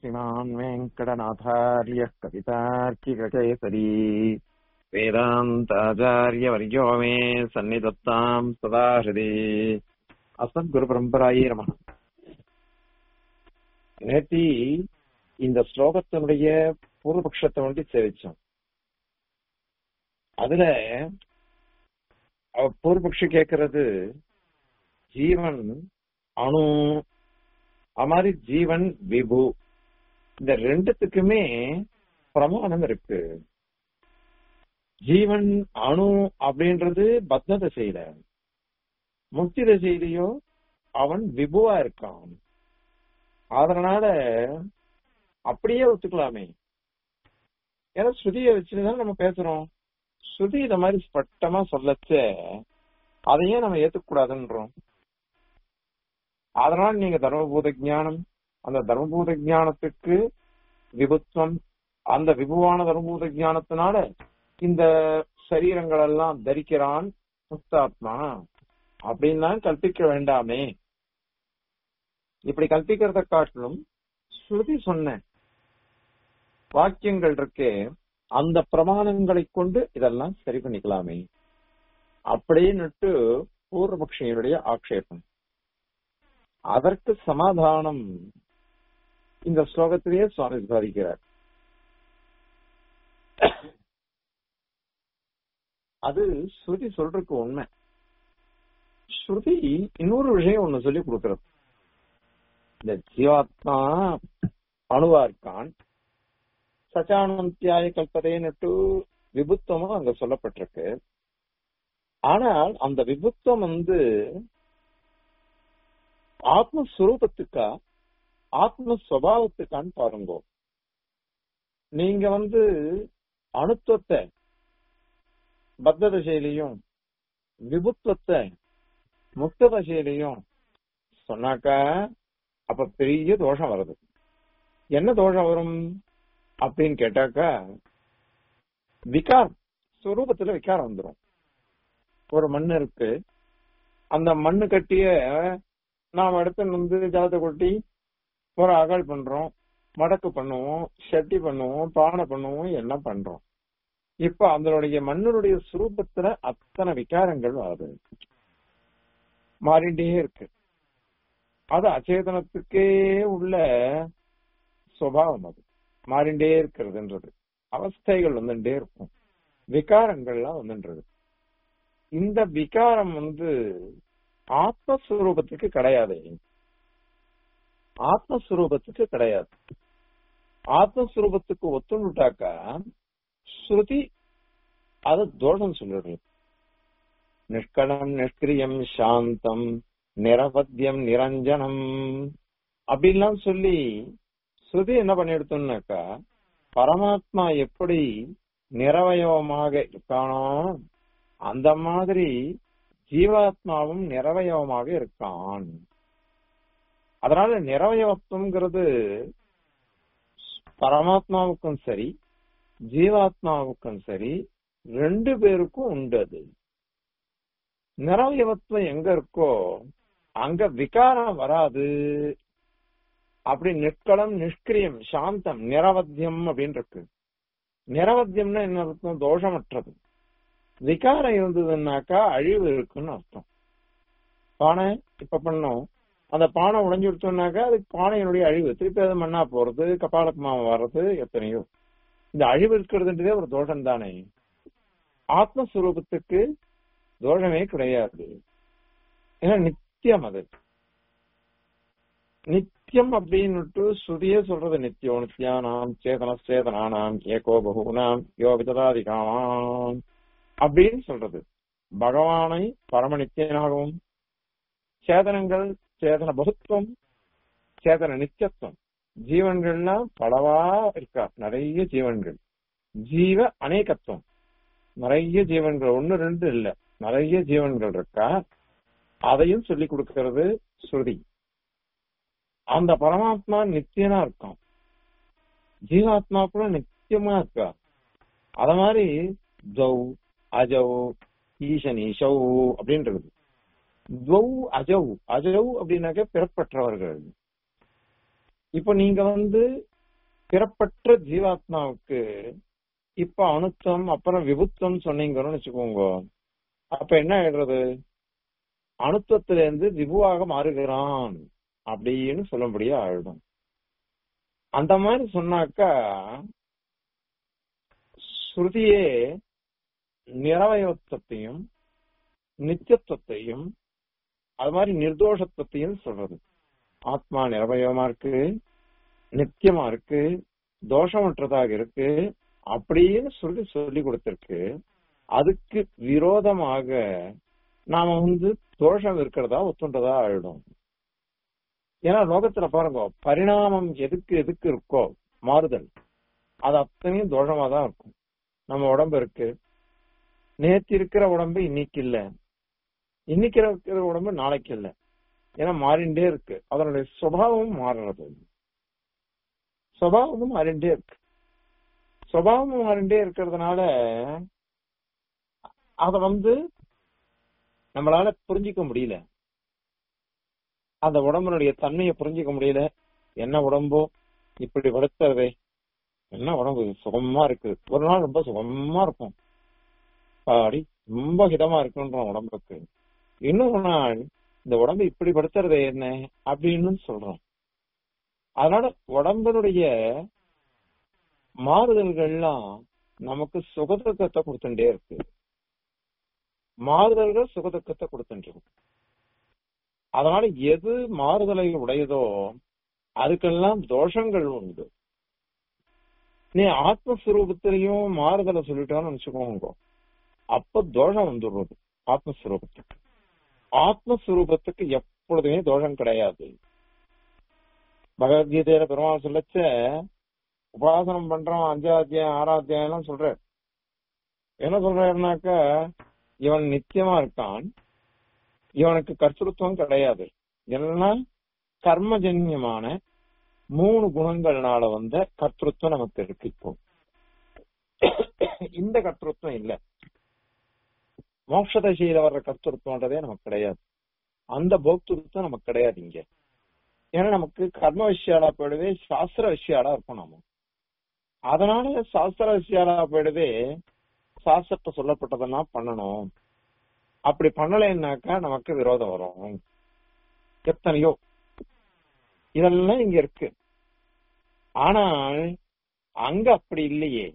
श्रीमान् वेङ्कटनाथार्यः कवितार्किककेसरी वेदान्ताचार्यवर्यो मे सन्निधत्ताम् सदा हृदि அசத்குருபரம்பராயே நம நேத்தி இந்த ஸ்லோகத்தினுடைய பூர்வபக்ஷத்தை வந்து சேவிச்சோம் அதுல அவ பூர்வபக்ஷி கேக்குறது ஜீவன் அணு அது மாதிரி ஜீவன் விபு இந்த ரெண்டுத்துக்குமே பிரமாணம் இருக்கு ஜீவன் அணு அப்படின்றது பத்ம திசையில முக்தி திசையிலையோ அவன் விபுவா இருக்கான் அதனால அப்படியே ஒத்துக்கலாமே ஏன்னா ஸ்ருதியை வச்சுதான் நம்ம பேசுறோம் ஸ்ருதி இந்த மாதிரி ஸ்பட்டமா சொல்லச்ச அதையே நம்ம ஏத்துக்க கூடாதுன்றோம் அதனால நீங்க தர்மபூத ஞானம் அந்த தர்மபூத ஞானத்துக்கு விபுத்துவம் அந்த விபுவான தர்மபூத ஞானத்தினால இந்த சரீரங்கள் எல்லாம் தரிக்கிறான் முக்தாத்மா அப்படின்னு கல்பிக்க வேண்டாமே இப்படி கல்பிக்கிறத காட்டிலும் ஸ்ருதி சொன்ன வாக்கியங்கள் இருக்கே அந்த பிரமாணங்களை கொண்டு இதெல்லாம் சரி பண்ணிக்கலாமே அப்படின்னுட்டு பூர்வபக்ஷியனுடைய ஆக்ஷேபம் அதற்கு சமாதானம் இந்த ஸ்லோகத்திலேயே சுவாமி சாதிக்கிறார் அது ஸ்ருதி சொல்றதுக்கு உண்மை ஸ்ருதி இன்னொரு விஷயம் ஒண்ணு சொல்லி கொடுக்கிறது இந்த ஜீவாத்மா அணுவா இருக்கான் சச்சானந்தியாய கல்பதைன்னுட்டு விபுத்துவமும் அங்க சொல்லப்பட்டிருக்கு ஆனால் அந்த விபுத்துவம் வந்து ஆத்மஸ்வரூபத்துக்கா ஆத்மஸ்வபாவத்துக்கான்னு பாருங்க நீங்க வந்து அணுத்துவத்தை பத்த திசையிலையும் விபுத்துவத்தை முக்த தசையிலையும் சொன்னாக்கா அப்ப பெரிய தோஷம் வருது என்ன தோஷம் வரும் அப்படின்னு கேட்டாக்கா விகாரம் ஸ்வரூபத்துல விகாரம் வந்துடும் ஒரு மண் இருக்கு அந்த மண்ணு கட்டிய நாம் இடத்துல வந்து ஜலத்தை கொட்டி ஒரு அகல் பண்றோம் மடக்கு பண்ணுவோம் சட்டி பண்ணுவோம் பானை பண்ணுவோம் எல்லாம் பண்றோம் இப்ப அதனுடைய மண்ணுடைய சுரூபத்துல அத்தனை விகாரங்கள் வருது மாறிண்டே இருக்கு அது அச்சேதனத்துக்கே உள்ள சுவாவம் அது மாறிண்டே இருக்கிறதுன்றது அவஸ்தைகள் வந்துட்டே இருக்கும் விகாரங்கள்லாம் வந்துன்றது இந்த விகாரம் வந்து ஆத்மஸ்வரூபத்துக்கு கிடையாது ஆத்மஸ்வரூபத்துக்கு கிடையாது ஆத்மஸ்வரூபத்துக்கு ஒத்துணுட்டாக்கா ஸ்ருதி அது தோஷம் சொல்லிடுறது நிஷ்கலம் நிஷ்கிரியம் சாந்தம் நிரபத்தியம் நிரஞ்சனம் அப்படின்லாம் சொல்லி ஸ்ருதி என்ன பண்ணிடுத்தோம்னாக்கா பரமாத்மா எப்படி நிறவயவமாக இருக்கானோ அந்த மாதிரி ஜீவாத்மாவும் நிறவயவமாக இருக்கான் அதனால நிறவயவத்துவங்கிறது பரமாத்மாவுக்கும் சரி ஜீவாத்மாவுக்கும் சரி ரெண்டு பேருக்கும் உண்டு அது நிறவயவத்துவம் எங்க இருக்கோ அங்க விகாரம் வராது அப்படி நிற்களம் நிஷ்கிரியம் சாந்தம் நிரவத்தியம் அப்படின்னு இருக்கு நிரவத்தியம்னா என்ன அர்த்தம் தோஷமற்றது விகாரம் இருந்ததுன்னாக்கா அழிவு இருக்குன்னு அர்த்தம் பானை இப்ப பண்ணோம் அந்த பானை உடைஞ்சு விட்டோம்னாக்கா அது பானையினுடைய அழிவு திருப்பி அது மண்ணா போறது கபாலக்கமாவை வர்றது எத்தனையோ இந்த அழிவு இருக்கிறதுன்றதே ஒரு தோஷம் தானே ஆத்மஸ்வரூபத்துக்கு தோஷமே கிடையாது ஏன்னா நித்தியம் அது நித்தியம் அப்படின்னுட்டு ஸ்ருதியே சொல்றது நித்தியம் நித்யானாம் சேதன சேதனானாம் ஏகோ பகுனாம் யோ விததாதிகாமாம் அப்படின்னு சொல்றது பகவானை பரம நித்தியனாகவும் சேதனங்கள் சேதன பகுத்துவம் சேதன நித்தியத்துவம் ஜீவன்கள்லாம் பலவா இருக்கா நிறைய ஜீவன்கள் ஜீவ அநேகத்துவம் நிறைய ஜீவன்கள் ஒன்னு ரெண்டு இல்ல நிறைய ஜீவன்கள் இருக்கா அதையும் சொல்லி கொடுக்கிறது ஸ்ருதி அந்த பரமாத்மா நித்தியனா இருக்கான் ஜீவாத்மா கூட நித்தியமா இருக்கா அத மாதிரி ஜௌ அஜௌ ஈசன் ஈஷௌ அப்படின்றது துவௌ அஜௌ அஜௌ அப்படின்னாக்க பிறப்பற்றவர்கள் இப்ப நீங்க வந்து பிறப்பற்ற ஜீவாத்மாவுக்கு இப்ப அணுத்தம் அப்புறம் விபுத்தம் சொன்னீங்கன்னு வச்சுக்கோங்க அப்ப என்ன ஆயிடுறது அணுத்தத்திலிருந்து விபுவாக மாறுகிறான் அப்படின்னு சொல்லும்படியா ஆயிடும் அந்த மாதிரி சொன்னாக்கா ஸ்ருதியே நிறவயத்துவத்தையும் நித்தியத்துவத்தையும் அது மாதிரி நிர்தோஷத்துவத்தையும் சொல்றது ஆத்மா நிரவயமா இருக்கு நித்தியமா இருக்கு தோஷமற்றதாக இருக்கு அப்படின்னு சொல்லி சொல்லி கொடுத்திருக்கு அதுக்கு விரோதமாக நாம வந்து தோஷம் இருக்கிறதா ஒத்துன்றதா ஆயிடும் ஏன்னா லோகத்துல பாருங்க பரிணாமம் எதுக்கு எதுக்கு இருக்கோ மாறுதல் அது அத்தனையும் தோஷமா தான் இருக்கும் நம்ம உடம்பு இருக்கு நேத்து இருக்கிற உடம்பு இன்னைக்கு இல்ல இன்னைக்கு இருக்கிற உடம்பு நாளைக்கு இல்ல ஏன்னா மாறிண்டே இருக்கு அதனுடைய சுபாவமும் மாறுறது சுபாவமும் மாறிண்டே இருக்கு சுபாவமும் மாறிண்டே இருக்கிறதுனால அத வந்து நம்மளால புரிஞ்சிக்க முடியல அந்த உடம்புனுடைய தன்மையை புரிஞ்சிக்க முடியல என்ன உடம்போ இப்படி வளர்த்ததே என்ன உடம்பு சுகமா இருக்கு ஒரு நாள் ரொம்ப சுகமா இருக்கும் பாடி ரொம்ப ஹிதமா இருக்குன்ற உடம்புக்கு இன்னொரு நாள் இந்த உடம்பு இப்படி படுத்துறதே என்ன அப்படின்னு சொல்றோம் அதனால உடம்பினுடைய மாறுதல்கள்லாம் நமக்கு சுகதுக்கத்தை கொடுத்துட்டே இருக்கு மாறுதல்கள் சுகதுக்கத்தை கொடுத்துட்டு இருக்கு அதனால எது மாறுதலை உடையதோ அதுக்கெல்லாம் தோஷங்கள் உண்டு நீ ஆத்மஸ்வரூபத்திலையும் மாறுதலை சொல்லிட்டோம்னு நினைச்சுக்கோங்க அப்ப தோஷம் வந்துடுறது ஆத்மஸ்வரூபத்துக்கு ஆத்மஸ்வரூபத்துக்கு எப்பொழுதுமே தோஷம் கிடையாது பகவத்கீதையில பெருமாள் சொல்லச்ச உபாசனம் பண்றோம் அஞ்சாவது அத்தியாயம் ஆறாவது அத்தியாயம் எல்லாம் சொல்ற என்ன சொல்றாருனாக்க இவன் நித்தியமா இருக்கான் இவனுக்கு கர்த்தத்துவம் கிடையாது எல்லாம் கர்மஜன்யமான மூணு குணங்கள்னால வந்த கர்த்தத்துவம் நமக்கு இருக்கு இப்போ இந்த கர்த்தத்துவம் இல்ல மோட்ச தசையில வர்ற கர்த்தத்துவன்றதே நமக்கு கிடையாது அந்த போக்திருத்தம் நமக்கு கிடையாது இங்க ஏன்னா நமக்கு கர்ம விஷயாலா போயிடவே சாஸ்திர விஷயாலா இருக்கும் நாம அதனால சாஸ்திர விஷயாலா போயிடவே சாஸ்திரத்தை சொல்லப்பட்டதெல்லாம் பண்ணணும் அப்படி பண்ணலைன்னாக்கா நமக்கு விரோதம் வரும் எத்தனையோ இதெல்லாம் இங்க இருக்கு ஆனால் அங்க அப்படி இல்லையே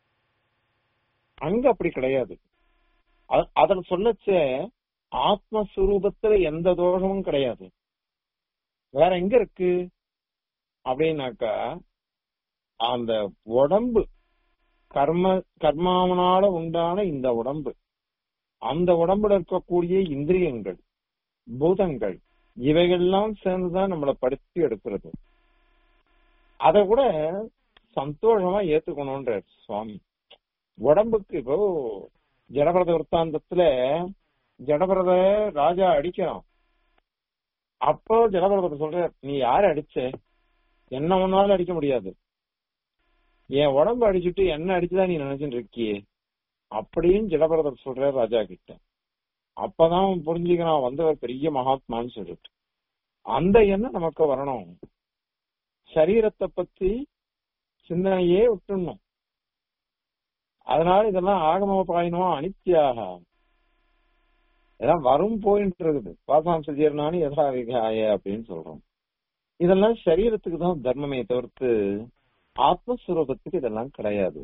அங்க அப்படி கிடையாது அதுல சொல்லச்ச ஆத்மஸ்வரூபத்துல எந்த தோஷமும் கிடையாது வேற எங்க இருக்கு அப்படின்னாக்கா அந்த உடம்பு கர்ம கர்மாவனால உண்டான இந்த உடம்பு அந்த உடம்புல இருக்கக்கூடிய இந்திரியங்கள் பூதங்கள் இவைகள்லாம் சேர்ந்துதான் நம்மளை படுத்தி எடுக்கிறது அத கூட சந்தோஷமா ஏத்துக்கணும்ன்ற சுவாமி உடம்புக்கு இப்போ ஜடபரத விற்த்தாந்தத்துல ஜடபரத ராஜா அடிக்கிறான் அப்போ ஜடபரதர் சொல்ற நீ யார அடிச்ச என்ன ஒன்னாலும் அடிக்க முடியாது என் உடம்பு அடிச்சுட்டு என்ன அடிச்சுதான் நீ நினைச்சுட்டு இருக்கியே அப்படின்னு ஜடபரதர் சொல்ற ராஜா கிட்ட அப்பதான் புரிஞ்சுக்கிறான் வந்தவர் பெரிய மகாத்மான்னு சொல்லிட்டு அந்த எண்ணம் நமக்கு வரணும் சரீரத்தை பத்தி சிந்தனையே விட்டுணும் அதனால இதெல்லாம் ஆகம பாயினமா அனித்தியாக இதெல்லாம் வரும் போயிட்டு இருக்குது பாசாம் சஜீர்னானு எதா விகாய அப்படின்னு சொல்றோம் இதெல்லாம் சரீரத்துக்கு தான் தர்மமே தவிர்த்து ஆத்மஸ்வரூபத்துக்கு இதெல்லாம் கிடையாது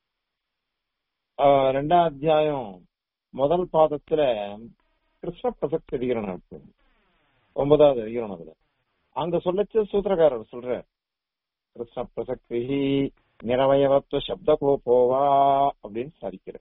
ரெண்டாம் அத்தியாயம் முதல் பாதத்துல கிருஷ்ண பிரசக்தி அதிகரணம் இருக்கு ஒன்பதாவது அதிகரணம் அதுல அங்க சொல்லச்ச சூத்திரக்காரர் சொல்ற கிருஷ்ண பிரசக்தி நிறவயவத்துவ சப்த கோபோவா அப்படின்னு சாதிக்கிற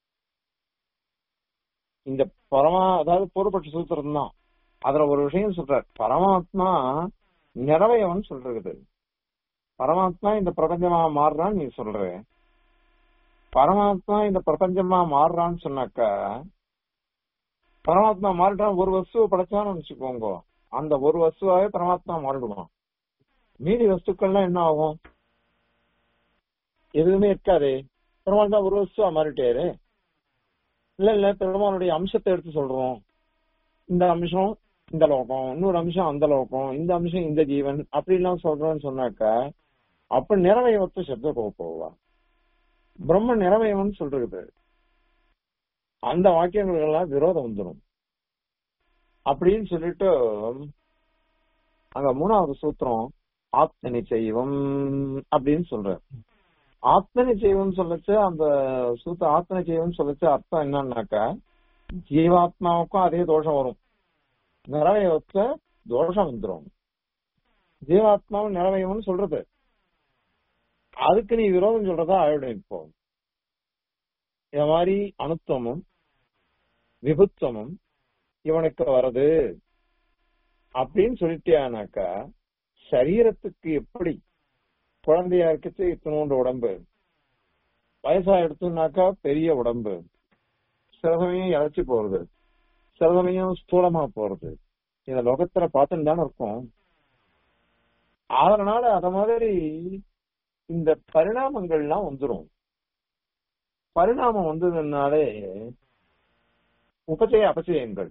இந்த பரமா அதாவது பொறுப்பட்ட சூத்திரம் தான் அதுல ஒரு விஷயம் சொல்றார் பரமாத்மா நிறவயவன் சொல்றது பரமாத்மா இந்த பிரபஞ்சமா மாறுறான்னு நீ சொல்ற பரமாத்மா இந்த பிரபஞ்சமா மாறுறான்னு சொன்னாக்கா பரமாத்மா மாறிட்டான் ஒரு வஸ்துவை படைச்சான்னு வச்சுக்கோங்க அந்த ஒரு வஸ்துவாவே பரமாத்மா மாறிடுவான் மீதி வஸ்துக்கள்லாம் என்ன ஆகும் எதுவுமே இருக்காதே பெருமாள் தான் ஒரு வஸ்துவா மாறிட்டாரு இல்ல இல்ல பெருமாளுடைய அம்சத்தை எடுத்து சொல்றோம் இந்த அம்சம் இந்த லோகம் இன்னொரு அம்சம் அந்த லோகம் இந்த அம்சம் இந்த ஜீவன் அப்படிலாம் சொல்றோம்னு சொன்னாக்கா அப்ப நிறவயவத்தை சப்த போவா பிரம்ம நிறவயவன் சொல்றது அந்த வாக்கியங்களுக்கு எல்லாம் விரோதம் வந்துடும் அப்படின்னு சொல்லிட்டு அங்க மூணாவது சூத்திரம் ஆத்ம நிச்சயம் அப்படின்னு சொல்ற ஆத்ம நிச்சயம் சொல்லச்சு அந்த சூத்த ஆத்ம நிச்சயம் சொல்லச்சு அர்த்தம் என்னன்னாக்கா ஜீவாத்மாவுக்கும் அதே தோஷம் வரும் நிறவயவத்துல தோஷம் வந்துடும் ஜீவாத்மாவும் நிறவயவம்னு சொல்றது அதுக்கு நீ விரோதம் சொல்றதா ஆயிடும் இப்போ இந்த மாதிரி அனுத்தமும் விபுத்தமும் இவனுக்கு வருது அப்படின்னு சொல்லிட்டியானாக்கா சரீரத்துக்கு எப்படி குழந்தையா இருக்கிறது இத்தனோண்டு உடம்பு வயசா எடுத்தோம்னாக்கா பெரிய உடம்பு சில சமயம் இழைச்சி போறது சில சமயம் ஸ்தூலமா போறது இந்த லோகத்துல பார்த்துன்னு தானே இருக்கும் அதனால அத மாதிரி இந்த பரிணாமங்கள்லாம் வந்துரும் பரிணாமம் வந்ததுனாலே உபச்சய அபச்சயங்கள்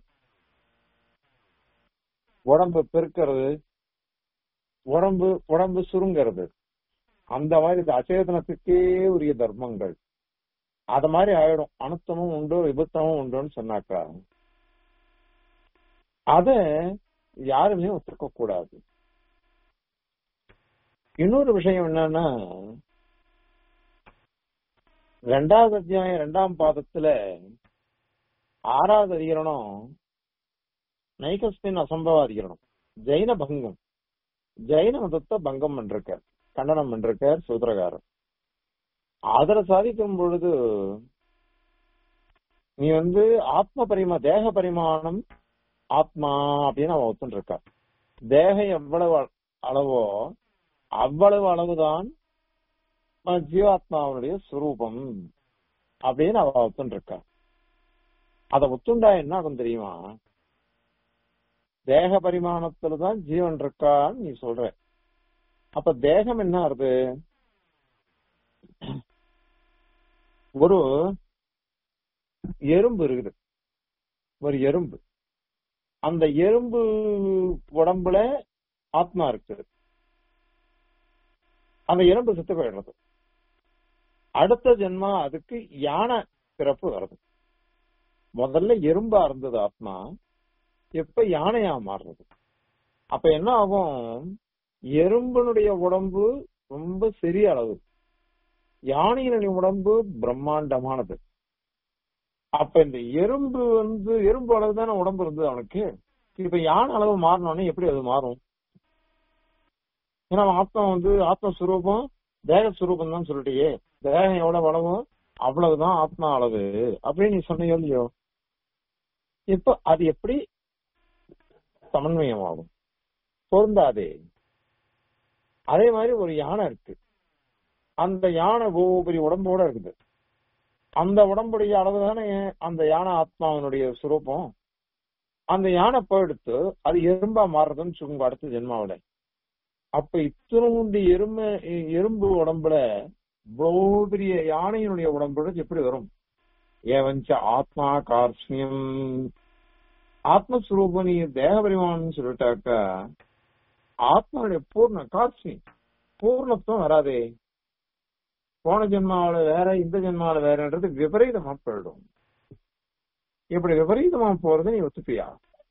உடம்பு பெருக்கிறது உடம்பு உடம்பு சுருங்கிறது அந்த மாதிரி இந்த அச்சேதனத்துக்கே உரிய தர்மங்கள் அத மாதிரி ஆயிடும் அனுத்தமும் உண்டு விபத்தமும் உண்டுன்னு சொன்னாக்கா அத யாருமே ஒத்துக்க கூடாது இன்னொரு விஷயம் என்னன்னா ரெண்டாவது அத்தியாயம் ரெண்டாம் பாதத்துல ஆறாவது அதிகரணம் நைகஸ்மின் அசம்பவ அதிகரணம் ஜெயின பங்கம் ஜெயின மதத்தை பங்கம் பண்றார் கண்டனம் பண்றார் சூத்திரகாரர் அதுல சாதிக்கும் பொழுது நீ வந்து ஆத்ம பரிமா தேக பரிமாணம் ஆத்மா அப்படின்னு அவன் ஒத்துருக்கா தேகம் எவ்வளவு அளவோ அவ்வளவு அளவுதான் ஜீவாத்மாவுடைய சுரூபம் அப்படின்னு அவ ஒத்துருக்கா அத ஒத்துண்டா என்ன ஆகும் தெரியுமா தேக பரிமாணத்துல தான் ஜீவன் இருக்கான்னு நீ சொல்ற அப்ப தேகம் என்ன ஆறுது ஒரு எறும்பு இருக்குது ஒரு எறும்பு அந்த எறும்பு உடம்புல ஆத்மா இருக்கு அந்த எறும்பு செத்து போயிடுறது அடுத்த ஜென்மா அதுக்கு யானை பிறப்பு வருது முதல்ல எறும்பா இருந்தது ஆத்மா எப்ப யானையா மாறுறது அப்ப என்ன ஆகும் எறும்பனுடைய உடம்பு ரொம்ப சிறிய அளவு யானையினுடைய உடம்பு பிரம்மாண்டமானது அப்ப இந்த எறும்பு வந்து எறும்பு அளவு தானே உடம்பு இருந்தது அவனுக்கு இப்ப யானை அளவு மாறினோடனே எப்படி அது மாறும் ஏன்னா ஆத்மா வந்து ஆத்மஸ்வரூபம் தேக சுரூபம் தான் சொல்லிட்டியே தேகம் எவ்வளவு அளவோ அவ்வளவுதான் ஆத்மா அளவு அப்படின்னு நீ சொன்னியோ இல்லையோ இப்ப அது எப்படி சமன்வயமாகும் பொருந்தாதே அதே மாதிரி ஒரு யானை இருக்கு அந்த யானை ஒவ்வொரு பெரிய உடம்போட இருக்குது அந்த உடம்புடைய அளவு தானே அந்த யானை ஆத்மாவினுடைய சுரூபம் அந்த யானை போயிடுத்து அது எறும்பா மாறுறதுன்னு சொல்லுங்க அடுத்த ஜென்மாவில அப்ப இத்தனோண்டு எறும்பு எறும்பு உடம்புல இவ்வளவு பெரிய யானையினுடைய உடம்புல எப்படி வரும் ஏவஞ்ச ஆத்மா கார்ஷ்ணியம் ஆத்மஸ்வரூபம் நீ தேக பரிமாணம் சொல்லிட்டாக்கா ஆத்மாவுடைய பூர்ண காட்சி பூர்ணத்துவம் வராதே போன ஜென்மாவில வேற இந்த ஜென்மாவில வேறன்றது விபரீதமா போயிடும் இப்படி விபரீதமா போறது நீ ஒத்துப்பியா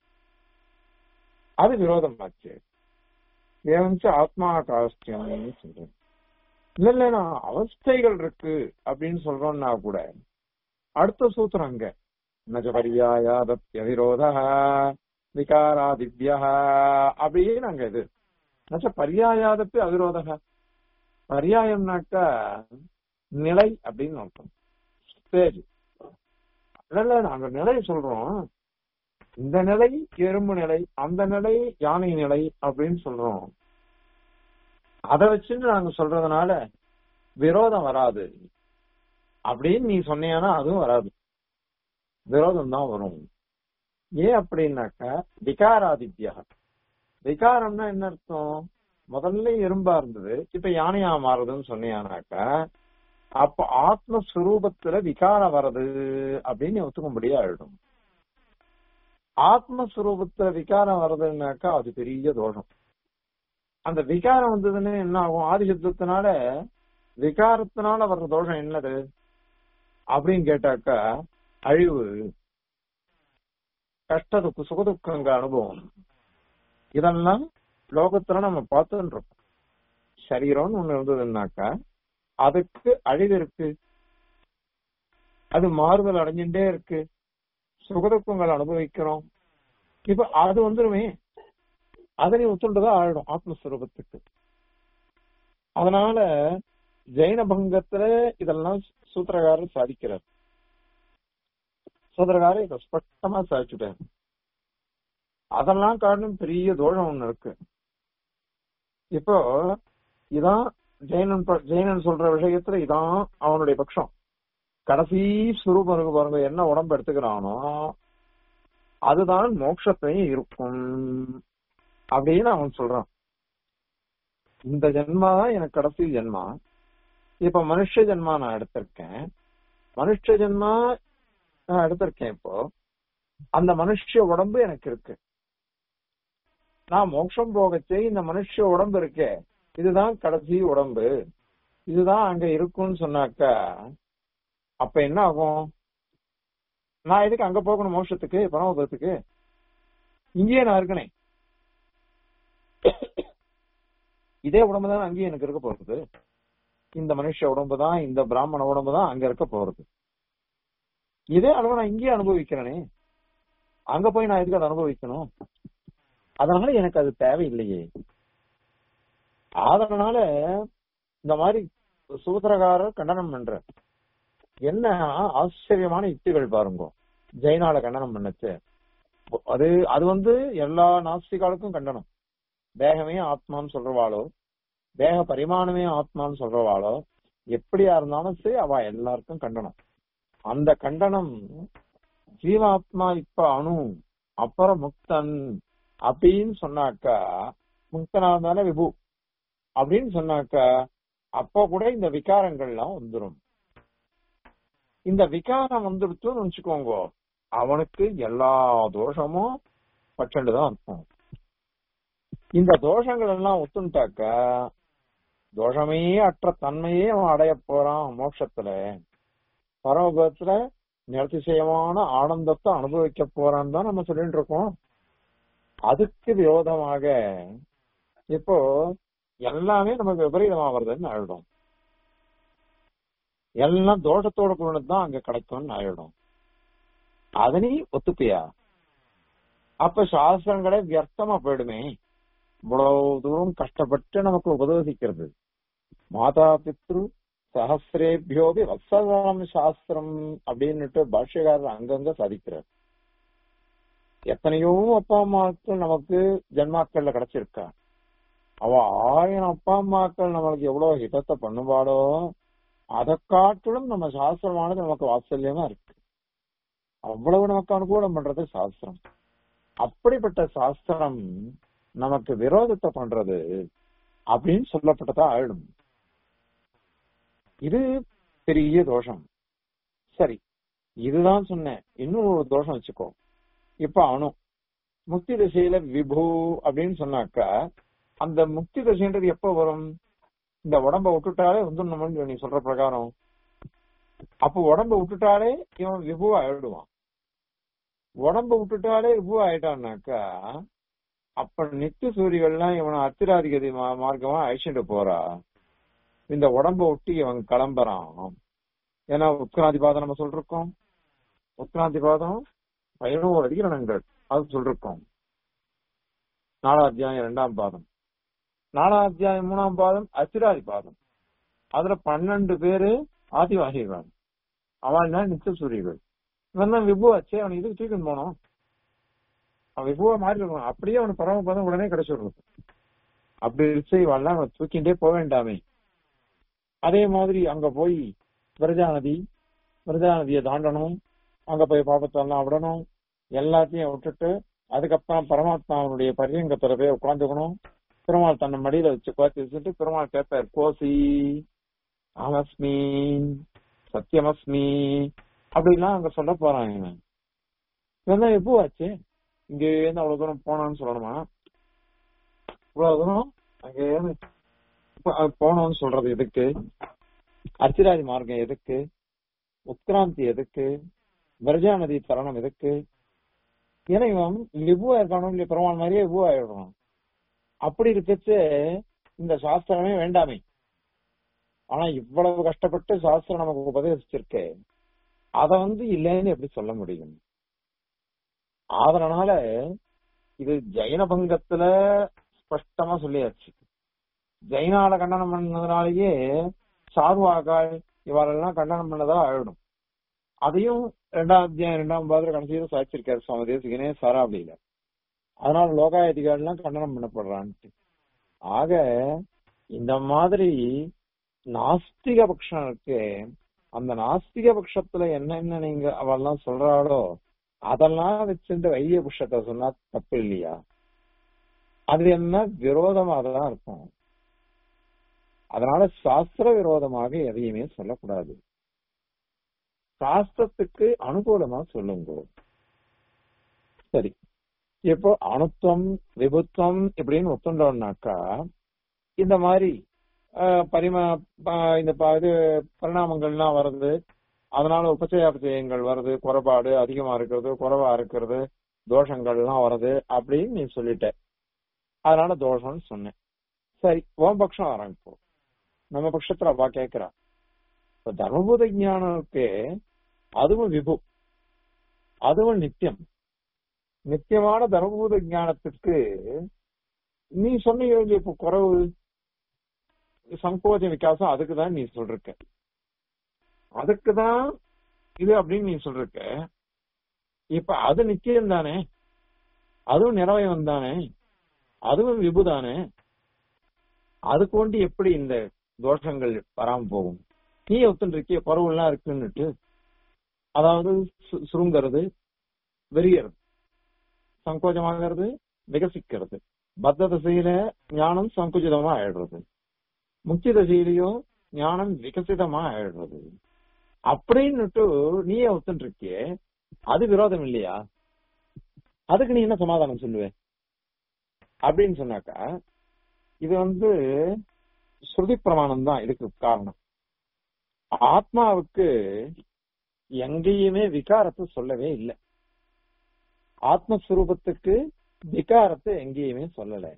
அது விரோதமாச்சு ஏவஞ்ச ஆத்மா காஸ்டியம் சொல்றேன் இல்ல இல்ல நான் அவஸ்தைகள் இருக்கு அப்படின்னு சொல்றோம்னா கூட அடுத்த சூத்திரம் அங்க நஜபரியாயாதவிரோத விகாராதித்யா அப்படின்னு அங்க இது நச்ச பரியாயாதப்பி அவிரோதக பரியாயம்னாக்கா நிலை அப்படின்னு அர்த்தம் ஸ்டேஜ் இல்ல நாங்க நிலை சொல்றோம் இந்த நிலை எறும்பு நிலை அந்த நிலை யானை நிலை அப்படின்னு சொல்றோம் அதை வச்சுட்டு நாங்க சொல்றதுனால விரோதம் வராது அப்படின்னு நீ சொன்னியானா அதுவும் வராது விரோதம் தான் வரும் ஏன் அப்படின்னாக்கா விகாராதித்யா விகாரம்னா என்ன அர்த்தம் முதல்ல எறும்பா இருந்தது இப்ப யானையா மாறுதுன்னு சொன்னியானாக்கா அப்ப ஆத்மஸ்வரூபத்துல விகாரம் வர்றது அப்படின்னு ஒத்துக்கும்படியா ஆயிடும் ஆத்மஸ்வரூபத்துல விகாரம் வர்றதுன்னாக்கா அது பெரிய தோஷம் அந்த விகாரம் வந்ததுன்னு என்ன ஆகும் ஆதிசப்தத்தினால விகாரத்தினால வர்ற தோஷம் என்னது அப்படின்னு கேட்டாக்கா அழிவு கஷ்ட துக்கு சுகதுக்கங்க அனுபவம் இதெல்லாம் லோகத்துல நம்ம பார்த்துட்டு இருக்கோம் சரீரம்னு ஒண்ணு இருந்ததுன்னாக்கா அதுக்கு அழிவு இருக்கு அது மாறுதல் அடைஞ்சுட்டே இருக்கு சுகதுக்கங்கள் அனுபவிக்கிறோம் இப்ப அது வந்துருமே அதனை ஒத்துண்டுதான் ஆயிடும் ஆத்மஸ்வரூபத்துக்கு அதனால ஜெயின பங்கத்துல இதெல்லாம் சூத்திரகாரர் சாதிக்கிறார் சூத்திரகாரர் இதை ஸ்பஷ்டமா சாதிச்சுட்டார் அதெல்லாம் காரணம் பெரிய தோஷம் ஒண்ணு இருக்கு இப்போ இதான் ஜெயினன் ப- ஜெயினன் சொல்ற விஷயத்துல இதான் அவனுடைய பட்சம் கடைசி சுரூபம் இருக்கு பாருங்க என்ன உடம்பு எடுத்துக்கிறானோ அதுதான் மோட்சத்தையும் இருக்கும் அப்படின்னு அவன் சொல்றான் இந்த ஜென்மா தான் எனக்கு கடைசி ஜென்மா இப்ப மனுஷ ஜென்மா நான் எடுத்திருக்கேன் மனுஷ ஜென்மா நான் எடுத்திருக்கேன் இப்போ அந்த மனுஷ உடம்பு எனக்கு இருக்கு நான் மோட்சம் போகச்சே இந்த மனுஷ உடம்பு இருக்கே இதுதான் கடைசி உடம்பு இதுதான் அங்க இருக்கும்னு சொன்னாக்கா அப்ப என்ன ஆகும் நான் எதுக்கு அங்க போகணும் மோட்சத்துக்கு பரமபதத்துக்கு இங்கேயே நான் இருக்கனே இதே உடம்பு தான் அங்கேயும் எனக்கு இருக்க போறது இந்த மனுஷ உடம்பு தான் இந்த பிராமண உடம்பு தான் அங்க இருக்க போறது இதே அளவு நான் இங்கேயே அனுபவிக்கிறேனே அங்க போய் நான் எதுக்கு அதை அனுபவிக்கணும் அதனால எனக்கு அது தேவையில்லையே அதனால இந்த மாதிரி சூத்திரகாரர் கண்டனம் பண்ற என்ன ஆச்சரியமான யுக்திகள் பாருங்க ஜெயனால கண்டனம் பண்ணச்சு அது அது வந்து எல்லா நாஸ்திகாலுக்கும் கண்டனம் தேகமே ஆத்மான்னு சொல்றவாளோ தேக பரிமாணமே ஆத்மான்னு சொல்றவாளோ எப்படியா இருந்தாலும் சரி அவ எல்லாருக்கும் கண்டனம் அந்த கண்டனம் ஜீவாத்மா இப்ப அணு அப்புறம் முக்தன் அப்படின்னு சொன்னாக்கா முக்தனா இருந்தாலே விபு அப்படின்னு சொன்னாக்கா அப்ப கூட இந்த விகாரங்கள்லாம் வந்துரும் இந்த விகாரம் வந்துடுச்சுன்னு வச்சுக்கோங்க அவனுக்கு எல்லா தோஷமும் பச்சண்டு தான் இருக்கும் இந்த தோஷங்கள் எல்லாம் ஒத்துட்டாக்கா தோஷமே அற்ற தன்மையே அவன் அடைய போறான் மோட்சத்துல பரமபதத்துல நிறதிசயமான ஆனந்தத்தை அனுபவிக்க போறான்னு தான் நம்ம சொல்லிட்டு இருக்கோம் அதுக்கு விரோதமாக இப்போ எல்லாமே நமக்கு விபரீதமா வருதுன்னு ஆயிடும் எல்லாம் தோஷத்தோட கூட தான் அங்க கிடைக்கும்னு ஆயிடும் அதனி ஒத்துப்பியா அப்ப சாஸ்திரங்களே வியர்த்தமா போயிடுமே இவ்வளவு தூரம் கஷ்டப்பட்டு நமக்கு உபதேசிக்கிறது மாதா பித்ரு சஹசிரேபியோபி வத்சதம் சாஸ்திரம் அப்படின்னுட்டு பாஷ்யக்காரர் அங்கங்க சாதிக்கிறார் எத்தனையோ அப்பா அம்மாக்கள் நமக்கு ஜென்மாக்கள்ல கிடைச்சிருக்கா அவ ஆயிரம் அப்பா அம்மாக்கள் நம்மளுக்கு எவ்வளவு ஹிதத்தை பண்ணுவாளோ அதை காட்டிலும் நம்ம சாஸ்திரமானது நமக்கு வாத்சல்யமா இருக்கு அவ்வளவு நமக்கு அனுகூலம் பண்றது சாஸ்திரம் அப்படிப்பட்ட சாஸ்திரம் நமக்கு விரோதத்தை பண்றது அப்படின்னு சொல்லப்பட்டதா ஆயிடும் இது பெரிய தோஷம் சரி இதுதான் சொன்னேன் இன்னும் ஒரு தோஷம் வச்சுக்கோ இப்ப அணு முக்தி திசையில விபு அப்படின்னு சொன்னாக்கா அந்த முக்தி திசைன்றது எப்ப வரும் இந்த உடம்ப விட்டுட்டாலே வந்துடணும்னு நீ சொல்ற பிரகாரம் அப்ப உடம்ப விட்டுட்டாலே இவன் விபு ஆயிடுவான் உடம்ப விட்டுட்டாலே விபு ஆயிட்டான்னாக்கா அப்ப நித்திய சூரியகள்லாம் இவனை அத்திராதிகதி மா- மார்க்கமா அழிச்சுட்டு போறா இந்த உடம்ப ஒட்டி இவன் கிளம்புறான் ஏன்னா உத்கராதிபாதம் நம்ம சொல்லிருக்கோம் உத்கராதிபாதம் பதினோரு அதிகரணங்கள் அது சொல்லிருக்கோம் நாலாம் அத்தியாயம் இரண்டாம் பாதம் நாலாம் அத்தியாயம் மூணாம் பாதம் அத்திராதி பாதம் அதுல பன்னெண்டு பேரு ஆதிவாசிகள் அவன் தான் நித்திய சூரியர்கள் இவன் தான் விபு ஆச்சே அவன் இதுக்கு தூக்கின்னு போனோம் அவன் விபுவா மாறி இருக்கணும் அப்படியே அவனுக்கு பரமபதம் உடனே கிடைச்சிடுறது அப்படி இருந்துச்சு இவெல்லாம் அவன் தூக்கிண்டே போக வேண்டாமே அதே மாதிரி அங்க போய் விரஜா நதி விரஜா நதியை தாண்டணும் அங்க போய் பாபத்தெல்லாம் விடணும் எல்லாத்தையும் விட்டுட்டு அதுக்கப்புறம் பரமாத்மாவுடைய பரியங்கத்துல போய் உட்காந்துக்கணும் பெருமாள் தன்னை மடியில வச்சு குறைச்சி வச்சுட்டு பெருமாள் கேட்பார் கோசி அமஸ்மி சத்தியமஸ்மி அப்படிலாம் அங்க சொல்ல போறான் இவன் இவன் எப்போ ஆச்சு இங்க இருந்து அவ்வளவு தூரம் போனான்னு சொல்லணுமா இவ்வளவு தூரம் அங்கே ப- போனோம்னு சொல்றது எதுக்கு அர்ச்சிராதி மார்க்கம் எதுக்கு உத்கிராந்தி எதுக்கு விரஜா நதி தரணம் எதுக்கு ஏன்னா இவன் விபுவா இருக்கணும் இல்லையா பெருமாள் மாதிரியே விபுவா ஆயிடணும் அப்படி இருக்கச்சு இந்த சாஸ்திரமே வேண்டாமே ஆனா இவ்வளவு கஷ்டப்பட்டு சாஸ்திரம் நமக்கு உபதேசிச்சிருக்கே அத வந்து இல்லைன்னு எப்படி சொல்ல முடியும் அதனால இது ஜைன பங்கத்துல ஸ்பஷ்டமா சொல்லியாச்சு ஜெயினால கண்டனம் பண்ணதுனாலயே சார்வாகாய் இவாளெல்லாம் கண்டனம் பண்ணதா ஆயிடும் அதையும் ரெண்டாம் அத்தியாயம் ரெண்டாம் பாதிர கடைசியில சாய்ச்சிருக்காரு சுவாமி தேசிகனே சாராவளியில அதனால லோகாயதிகாரிலாம் கண்டனம் பண்ணப்படுறான்ட்டு ஆக இந்த மாதிரி நாஸ்திக பட்சம் இருக்கு அந்த நாஸ்திக பட்சத்துல என்னென்ன நீங்க அவெல்லாம் சொல்றாளோ அதெல்லாம் வச்சிருந்து வைத்திய பட்சத்தை சொன்னா தப்பு இல்லையா அது என்ன விரோதமா தான் இருக்கும் அதனால சாஸ்திர விரோதமாக எதையுமே சொல்லக்கூடாது சாஸ்திரத்துக்கு அனுகூலமா சொல்லுங்க சரி இப்போ அணுத்துவம் விபுத்துவம் இப்படின்னு ஒத்துண்டோம்னாக்கா இந்த மாதிரி ஆஹ், பரிம ப- இந்த ப- இது பரிணாமங்கள்லாம் வருது அதனால உபச்சயாபச்சயங்கள் வருது குறைபாடு அதிகமா இருக்கிறது குறைவா இருக்கிறது தோஷங்கள்லாம் வருது அப்படின்னு நீ சொல்லிட்ட அதனால தோஷம்னு சொன்னேன் சரி உன் பட்சம் ஆரம்பிப்போம் நம்ம பட்சத்துல அவ கேக்குறா இப்ப தர்மபூத ஞானம் இருக்கு அதுவும் விபு அதுவும் நித்தியம் நித்தியமான தர்மபூத ஞானத்துக்கு நீ சொன்ன இப்ப குறவு சங்கோஜ விகாசம் அதுக்கு தான் நீ சொல்றிருக்க அதுக்கு தான் இது அப்படின்னு நீ சொல்றிருக்க இப்ப அது நிச்சயம் தானே அதுவும் நிறைவயம் தானே அதுவும் விபுதானே அதுக்கு கொண்டு எப்படி இந்த தோஷங்கள் வராம போகும் நீ ஒத்துருக்கிய குறவுலாம் இருக்குன்னுட்டு அதாவது சு- சுருங்கிறது வெறியறது சங்கோஜமாகிறது விகசிக்கிறது பத்த திசையில ஞானம் சங்குச்சிதமா ஆயிடுறது முக்தி தசையிலையும் ஞானம் விகசிதமா ஆயிடுறது அப்படின்னுட்டு நீயே ஒத்துட்டு இருக்கியே அது விரோதம் இல்லையா அதுக்கு நீ என்ன சமாதானம் சொல்லுவ அப்படின்னு சொன்னாக்கா இது வந்து ஸ்ருதி பிரமாணம் தான் இதுக்கு காரணம் ஆத்மாவுக்கு எங்கேயுமே விகாரத்தை சொல்லவே இல்லை ஆத்மஸ்வரூபத்துக்கு விகாரத்தை எங்கேயுமே சொல்லல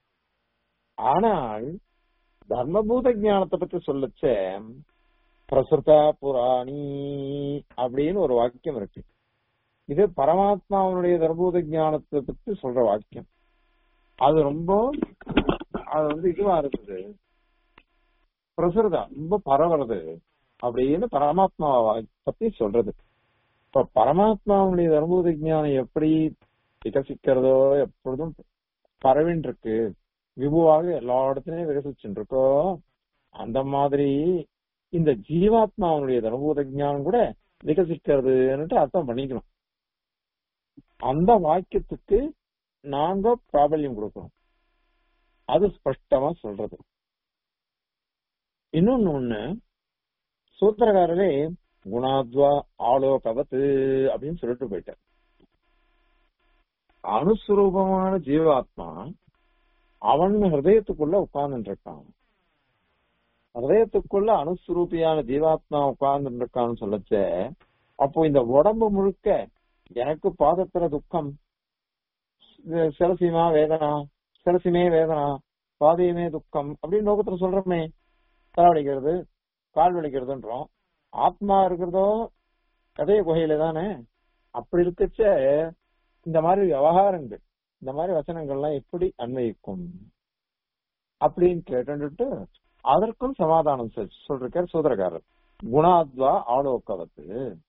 ஆனால் தர்மபூத ஞானத்தை பத்தி சொல்லச்ச பிரசுதா புராணி அப்படின்னு ஒரு வாக்கியம் இருக்கு இது பரமாத்மாவனுடைய தர்மபூத ஞானத்தை பத்தி சொல்ற வாக்கியம் அது ரொம்ப அது வந்து இதுவா இருக்குது பிரசுரதா ரொம்ப பரவுறது அப்படின்னு பரமாத்மாவை பத்தி சொல்றது இப்ப பரமாத்மாவுடைய தர்மபூத ஞானம் எப்படி விகசிக்கிறதோ எப்பொழுதும் பரவின் இருக்கு விபுவாக எல்லா இடத்துலயும் விகசிச்சுட்டு இருக்கோ அந்த மாதிரி இந்த ஜீவாத்மாவனுடைய தர்மபூத ஞானம் கூட விகசிக்கிறதுன்னுட்டு அர்த்தம் பண்ணிக்கணும் அந்த வாக்கியத்துக்கு நாங்க பிராபல்யம் கொடுக்கிறோம் அது ஸ்பஷ்டமா சொல்றது இன்னொன்னு ஒண்ணு சூத்திரக்காரரே குணாத்வா ஆலோகவத்து அப்படின்னு சொல்லிட்டு போயிட்டார் அணுஸ்வரூபமான ஜீவாத்மா அவன் ஹிருதயத்துக்குள்ள உட்கார்ந்துட்டு இருக்கான் ஹிருதயத்துக்குள்ள அணுஸ்வரூபியான ஜீவாத்மா உட்கார்ந்துட்டு இருக்கான்னு சொல்லச்ச அப்போ இந்த உடம்பு முழுக்க எனக்கு பாதத்துல துக்கம் இது சிரசிமா வேதனா சிரசிமே வேதனா பாதையுமே துக்கம் அப்படின்னு லோகத்துல சொல்றோமே தலைவலிக்கிறது கால் வலிக்கிறதுன்றோம் ஆத்மா இருக்கிறதோ கதைய குகையில தானே அப்படி இருக்கச்ச இந்த மாதிரி விவகாரங்கள் இந்த மாதிரி வசனங்கள்லாம் எப்படி அன்வயிக்கும் அப்படின்னு கேட்டுட்டு அதற்கும் சமாதானம் சொல்- சொல்றார் சூத்திரக்காரர் குணாத்வா ஆலோக்கவத்து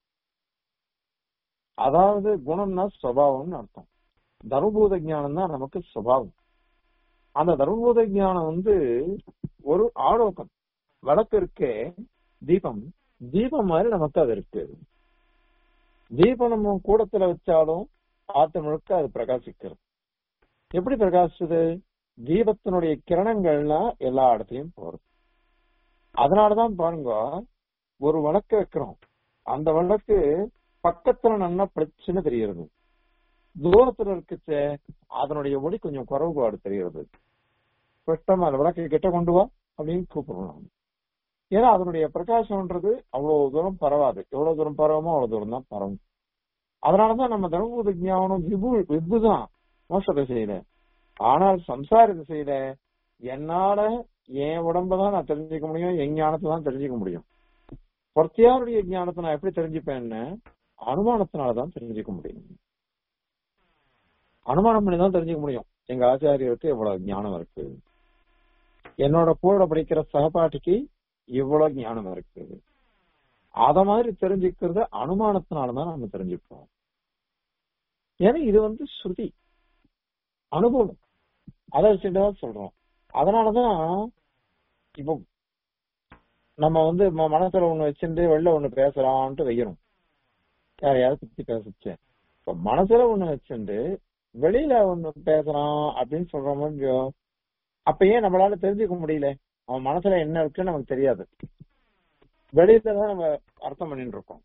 அதாவது குணம்னா சுவாவம்னு அர்த்தம் தர்மபூத ஞானம் தான் நமக்கு சுபாவம் அந்த தர்மபூத ஞானம் வந்து ஒரு ஆலோகம் விளக்கு இருக்கே தீபம் தீபம் மாதிரி நமக்கு அது இருக்கு தீபம் நம்ம கூடத்துல வச்சாலும் ஆத்து முழுக்க அது பிரகாசிக்கிறது எப்படி பிரகாசிச்சது தீபத்தினுடைய கிரணங்கள்லாம் எல்லா இடத்துலயும் போறது அதனாலதான் பாருங்க ஒரு விளக்கு வைக்கிறோம் அந்த விளக்கு பக்கத்துல நல்லா பிரச்சனை தெரிகிறது தூரத்துல இருக்குச்சே அதனுடைய ஒளி கொஞ்சம் குறைபாடு தெரிகிறது ஸ்பஷ்டமா அந்த விளக்கு கிட்ட கொண்டு வா அப்படின்னு கூப்பிடுறோம் ஏன்னா அதனுடைய பிரகாசம்ன்றது அவ்வளவு தூரம் பரவாது எவ்வளவு தூரம் பரவுமோ அவ்வளவு தூரம் தான் பரவும் அதனாலதான் நம்ம தர்மபூத ஞானம் விபு விபுதான் மோச திசையில ஆனால் சம்சார திசையில என்னால என் உடம்பதான் நான் தெரிஞ்சுக்க முடியும் என் ஞானத்தை தான் தெரிஞ்சுக்க முடியும் பொறுத்தியாருடைய ஞானத்தை நான் எப்படி தெரிஞ்சுப்பேன்னு அனுமானத்தினாலதான் தெரிஞ்சுக்க முடியும் அனுமானம் பண்ணி தான் தெரிஞ்சுக்க முடியும் எங்க ஆச்சாரியருக்கு எவ்வளவு ஞானம் இருக்கு என்னோட கூட படிக்கிற சகபாட்டிக்கு இவ்வளவு ஞானம் இருக்கு அத மாதிரி தெரிஞ்சுக்கிறது அனுமானத்தினாலதான் நம்ம தெரிஞ்சுப்போம் ஏன்னா இது வந்து ஸ்ருதி அனுபவம் அதை வச்சுட்டு தான் சொல்றோம் அதனாலதான் இப்போ நம்ம வந்து ம- மனசுல ஒண்ணு வச்சுட்டு வெளில ஒண்ணு பேசலாம்ட்டு வைக்கிறோம் யாரையாவது பத்தி பேசிச்சு இப்ப மனசுல ஒண்ணு வச்சுட்டு வெளியில ஒண்ணு பேசுறான் அப்படின்னு சொல்ற மாதிரி அப்ப ஏன் நம்மளால தெரிஞ்சுக்க முடியல அவன் மனசுல என்ன இருக்குன்னு நமக்கு தெரியாது வெளியில தான் நம்ம அர்த்தம் பண்ணிட்டு இருக்கோம்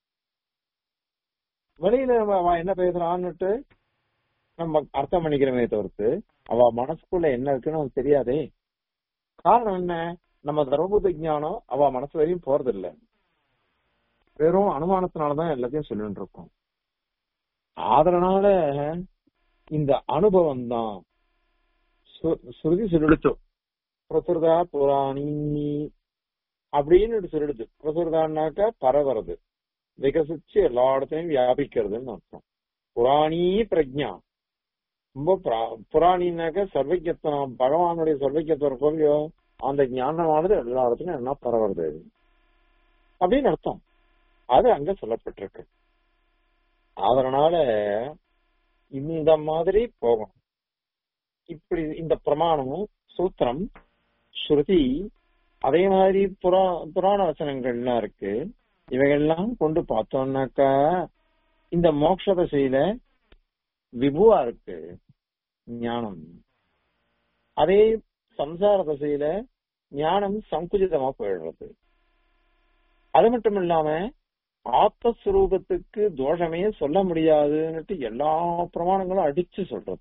வெளியில நம்ம அவன் என்ன பேசுறான்னுட்டு நம்ம அர்த்தம் பண்ணிக்கிறோமே தவிர்த்து அவ மனசுக்குள்ள என்ன இருக்குன்னு நமக்கு தெரியாதே காரணம் என்ன நம்ம தர்மபுத்த ஞானம் அவ மனசு வரையும் போறது இல்ல வெறும் அனுமானத்தினாலதான் எல்லாத்தையும் சொல்லிட்டு இருக்கோம் அதனால இந்த அனுபவம் தான் சுருதி சொல்லிடுச்சோ பிரசுரதா புராணி அப்படின்னு சொல்லிடுது பிரசுரதான்னாக்க பரவறது விகசிச்சு எல்லா இடத்தையும் வியாபிக்கிறதுன்னு அர்த்தம் புராணி பிரஜா ரொம்ப புரா- புராணினாக்க சர்வஜத்தனம் பகவானுடைய சர்வஜத்துவம் இருக்கோ இல்லையோ அந்த ஞானமானது எல்லா இடத்துலயும் என்ன பரவுறது அப்படின்னு அர்த்தம் அது அங்க சொல்லப்பட்டிருக்கு அதனால இந்த மாதிரி போகும் இப்படி இந்த பிரமாணமும் சூத்திரம் ஸ்ருதி அதே மாதிரி புரா புராண வசனங்கள்லாம் இருக்கு இவைகள்லாம் கொண்டு பார்த்தோம்னாக்கா இந்த மோட்ச தசையில விபுவா இருக்கு ஞானம் அதே சம்சார தசையில ஞானம் சங்குஜிதமா போயிடுறது அது மட்டும் இல்லாம ஆத்மஸ்வரூபத்துக்கு தோஷமே சொல்ல முடியாதுன்னுட்டு எல்லா பிரமாணங்களும் அடிச்சு சொல்றது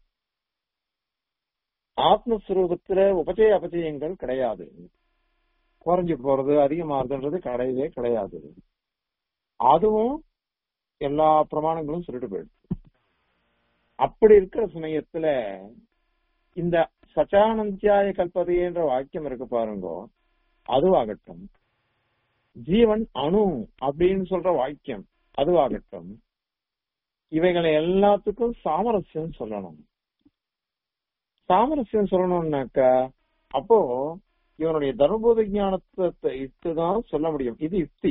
ஆத்மஸ்வரூபத்துல உபச்சய அபச்சயங்கள் கிடையாது குறைஞ்சு போறது அதிகமாகுதுன்றது கிடையவே கிடையாது அதுவும் எல்லா பிரமாணங்களும் சொல்லிட்டு போயிடுது அப்படி இருக்கிற சமயத்துல இந்த சச்சானந்தியாய கல்பதைன்ற வாக்கியம் இருக்கு பாருங்க அதுவாகட்டும் ஜீவன் அணு அப்படின்னு சொல்ற வாக்கியம் அதுவாகட்டும் இவைகளை எல்லாத்துக்கும் சாமரஸ்யம் சொல்லணும் சாமரஸ்யம் சொல்லணும்னாக்கா அப்போ இவனுடைய தர்மபூத ஞானத்தை இட்டுதான் சொல்ல முடியும் இது யுக்தி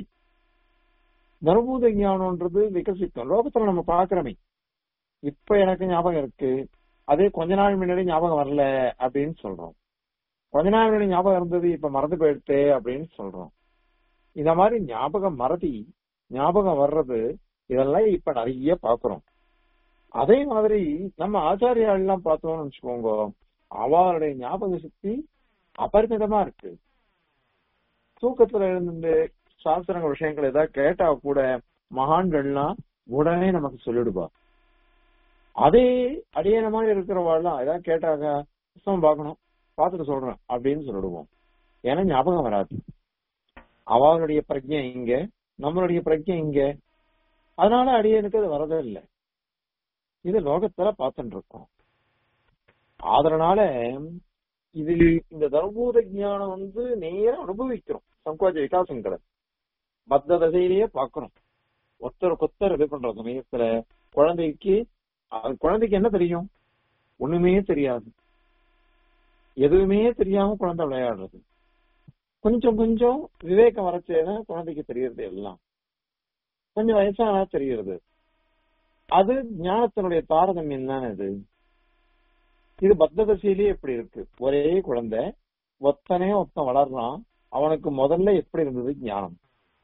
தர்மபூத ஞானம்ன்றது விகசிக்கும் லோகத்துல நம்ம பாக்குறோமே இப்ப எனக்கு ஞாபகம் இருக்கு அதே கொஞ்ச நாள் முன்னாடி ஞாபகம் வரல அப்படின்னு சொல்றோம் கொஞ்ச நாள் முன்னாடி ஞாபகம் இருந்தது இப்ப மறந்து போயிடுச்சு அப்படின்னு சொல்றோம் இந்த மாதிரி ஞாபகம் மறதி ஞாபகம் வர்றது இதெல்லாம் இப்ப நிறைய பாக்குறோம் அதே மாதிரி நம்ம ஆச்சாரியால் எல்லாம் பார்த்தோம்னு வச்சுக்கோங்க அவளுடைய ஞாபக சக்தி அபரிமிதமா இருக்கு தூக்கத்துல இருந்து சாஸ்திரங்கள் விஷயங்கள் ஏதாவது கேட்டா கூட மகான்கள்லாம் உடனே நமக்கு சொல்லிடுவா அதே அடியன மாதிரி இருக்கிறவாள்லாம் ஏதாவது கேட்டாங்க புத்தகம் பார்க்கணும் பார்த்துட்டு சொல்றேன் அப்படின்னு சொல்லிடுவோம் ஏன்னா ஞாபகம் வராது அவளுடைய பிரஜை இங்க நம்மளுடைய பிரஜை இங்க அதனால அடியனுக்கு அது வரதே இல்லை இது லோகத்துல பார்த்துட்டு இருக்கோம் அதனால இது இந்த தர்மபூத ஞானம் வந்து நேரம் அனுபவிக்கிறோம் சங்கோஜ விகாசங்களை பத்த தசையிலேயே பார்க்கிறோம் ஒருத்தருக்கு ஒருத்தர் இது பண்ற சமயத்துல குழந்தைக்கு அது குழந்தைக்கு என்ன தெரியும் ஒண்ணுமே தெரியாது எதுவுமே தெரியாம குழந்தை விளையாடுறது கொஞ்சம் கொஞ்சம் விவேகம் வரச்சேதான் குழந்தைக்கு தெரியறது எல்லாம் கொஞ்சம் வயசானா தெரியுது அது ஞானத்தினுடைய தாரதமியம் தானே இது இது பத்த தசையிலேயே எப்படி இருக்கு ஒரே குழந்தை ஒத்தனே ஒத்தன் வளர்றான் அவனுக்கு முதல்ல எப்படி இருந்தது ஞானம்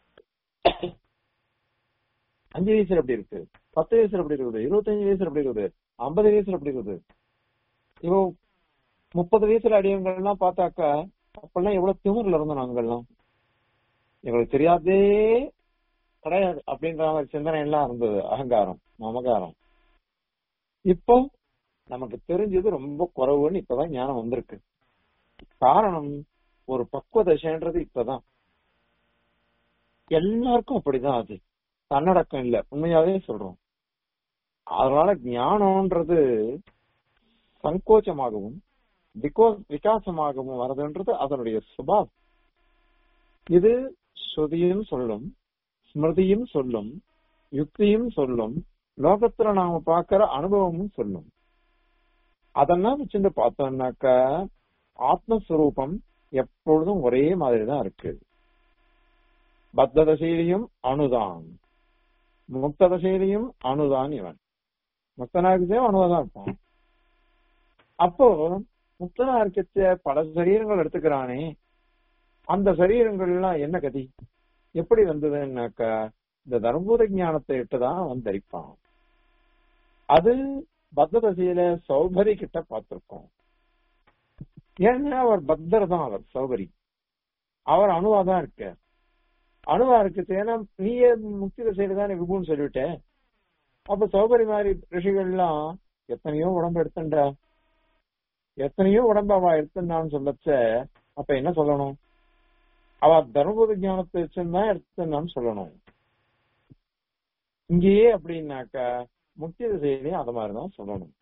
அஞ்சு வயசுல எப்படி இருக்கு பத்து வயசுல எப்படி இருக்குது இருபத்தஞ்சு வயசுல எப்படி இருக்குது ஐம்பது வயசுல எப்படி இருக்குது இப்போ முப்பது வயசுல அடியவங்க எல்லாம் பார்த்தாக்கா அப்பெல்லாம் எவ்வளவு திமிர்ல இருந்தோம் நாங்கெல்லாம் எங்களுக்கு தெரியாதே கிடையாது அப்படின்ற மாதிரி சிந்தனை எல்லாம் இருந்தது அகங்காரம் மமகாரம் இப்போ நமக்கு தெரிஞ்சது ரொம்ப குறைவுன்னு இப்பதான் ஞானம் வந்திருக்கு காரணம் ஒரு பக்குவ தசைன்றது இப்பதான் எல்லாருக்கும் அப்படிதான் அது தன்னடக்கம் இல்ல உண்மையாவே சொல்றோம் அதனால ஞானம்ன்றது சங்கோச்சமாகவும் விகோ- விகாசமாகவும் வருதுன்றது அதனுடைய சுபாவம் இது ஸ்ருதியும் சொல்லும் ஸ்மிருதியும் சொல்லும் யுக்தியும் சொல்லும் லோகத்துல நாம பார்க்கிற அனுபவமும் சொல்லும் அதெல்லாம் வச்சுட்டு பார்த்தோம்னாக்கா ஆத்மஸ்வரூபம் எப்பொழுதும் ஒரே மாதிரி தான் இருக்கு பத்த தசையிலையும் அணுதான் முக்த தசையிலையும் அணுதான் இவன் முக்தனா இருக்கச்சே அணுதான் இருப்பான் அப்போ முக்தனா இருக்கச்ச பல சரீரங்கள் எடுத்துக்கிறானே அந்த சரீரங்கள்லாம் என்ன கதி எப்படி வந்ததுன்னாக்கா இந்த தர்மபூத ஞானத்தை இட்டுதான் அவன் தரிப்பான் அது பத்த தசையில சௌபரி கிட்ட பார்த்திருக்கோம் ஏன்னா அவர் பத்தர் தான் அவர் சௌபரி அவர் அணுவா தான் இருக்க அணுவா இருக்கு ஏன்னா நீயே முக்தி தசையில தானே விபுன்னு சொல்லிவிட்ட அப்ப சௌபரி மாதிரி ரிஷிகள்லாம் எத்தனையோ உடம்பு எடுத்துண்டா எத்தனையோ உடம்பு அவ எடுத்துனான்னு சொல்லச்ச அப்ப என்ன சொல்லணும் அவ தர்மபுத ஞானத்தை வச்சுதான் எடுத்துனான்னு சொல்லணும் இங்கேயே அப்படின்னாக்கா முக்தி திசையிலையும் அது மாதிரிதான் சொல்லணும்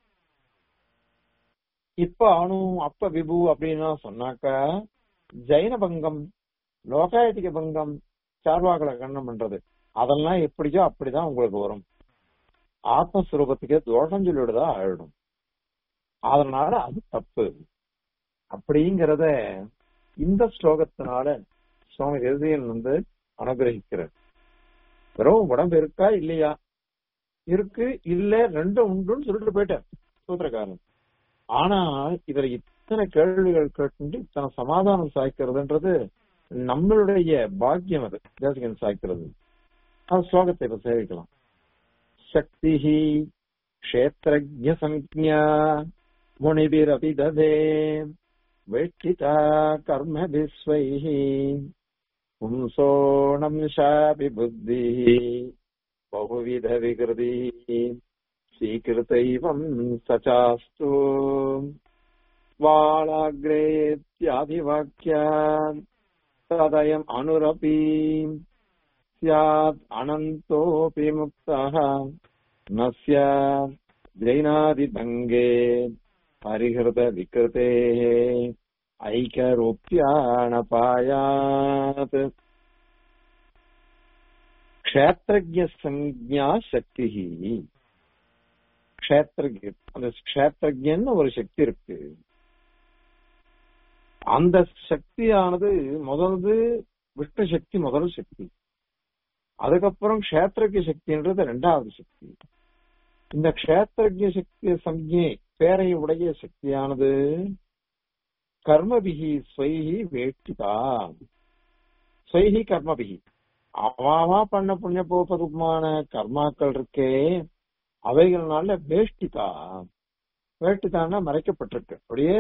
இப்ப அணு அப்ப விபு அப்படின்னு சொன்னாக்கா ஜைன பங்கம் லோகாயத்திக பங்கம் சார்வாக்களை கண்ணம் பண்றது அதெல்லாம் எப்படியோ அப்படிதான் உங்களுக்கு வரும் ஆத்மஸ்வரூபத்துக்கு தோஷம் சொல்லிவிடுதான் ஆயிடும் அதனால அது தப்பு அப்படிங்கிறத இந்த ஸ்லோகத்தினால சுவாமி தேசியன் வந்து அனுகிரகிக்கிறார் வெறும் உடம்பு இருக்கா இல்லையா இருக்கு இல்ல ரெண்டும் உண்டுன்னு சொல்லிட்டு போயிட்டார் சூத்திரக்காரன் ஆனால் இதுல இத்தனை கேள்விகள் கேட்டு இத்தனை சமாதானம் சாய்க்கிறதுன்றது நம்மளுடைய பாக்கியம் அது தேசிகன் சாய்க்கிறது அது ஸ்லோகத்தை இப்ப சேவிக்கலாம் சக்தி கஷேத்திரஜ சஞ்ஞா முனிபிரபி ததே वेष्टिता कर्मभिस्वैः पुंसोऽणंशापि बुद्धिः बहुविधविकृतिः स्वीकृतैवम् स चास्तु वाळाग्रेत्यादिवाक्यात् तदयम् अनुरपि स्यात् अनन्तोऽपि मुक्तः न स्यात् जैनादिभङ्गे परिहृतविकृतेः ऐक्यरूप्याणपायात् க்ஷேத்திரஜ சக்தி க்ஷேத்திரஜ அந்த க்ஷேத்திரஜன்னு ஒரு சக்தி இருக்கு அந்த சக்தியானது முதல்து விஷ்ணு சக்தி முதல் சக்தி அதுக்கப்புறம் க்ஷேத்திரஜ சக்தின்றது ரெண்டாவது சக்தி இந்த க்ஷேத்திரஜ சக்தி சம்ஜை பேரை உடைய சக்தியானது கர்மபிகி ஸ்வைஹி வேட்டிதா ஸ்வைஹி கர்மபிகி அவாவா பண்ண புண்ணிய போப்பதுமான கர்மாக்கள் இருக்கே அவைகள்னால வேஷ்டிதா வேஷ்டிதான்னா மறைக்கப்பட்டிருக்கு அப்படியே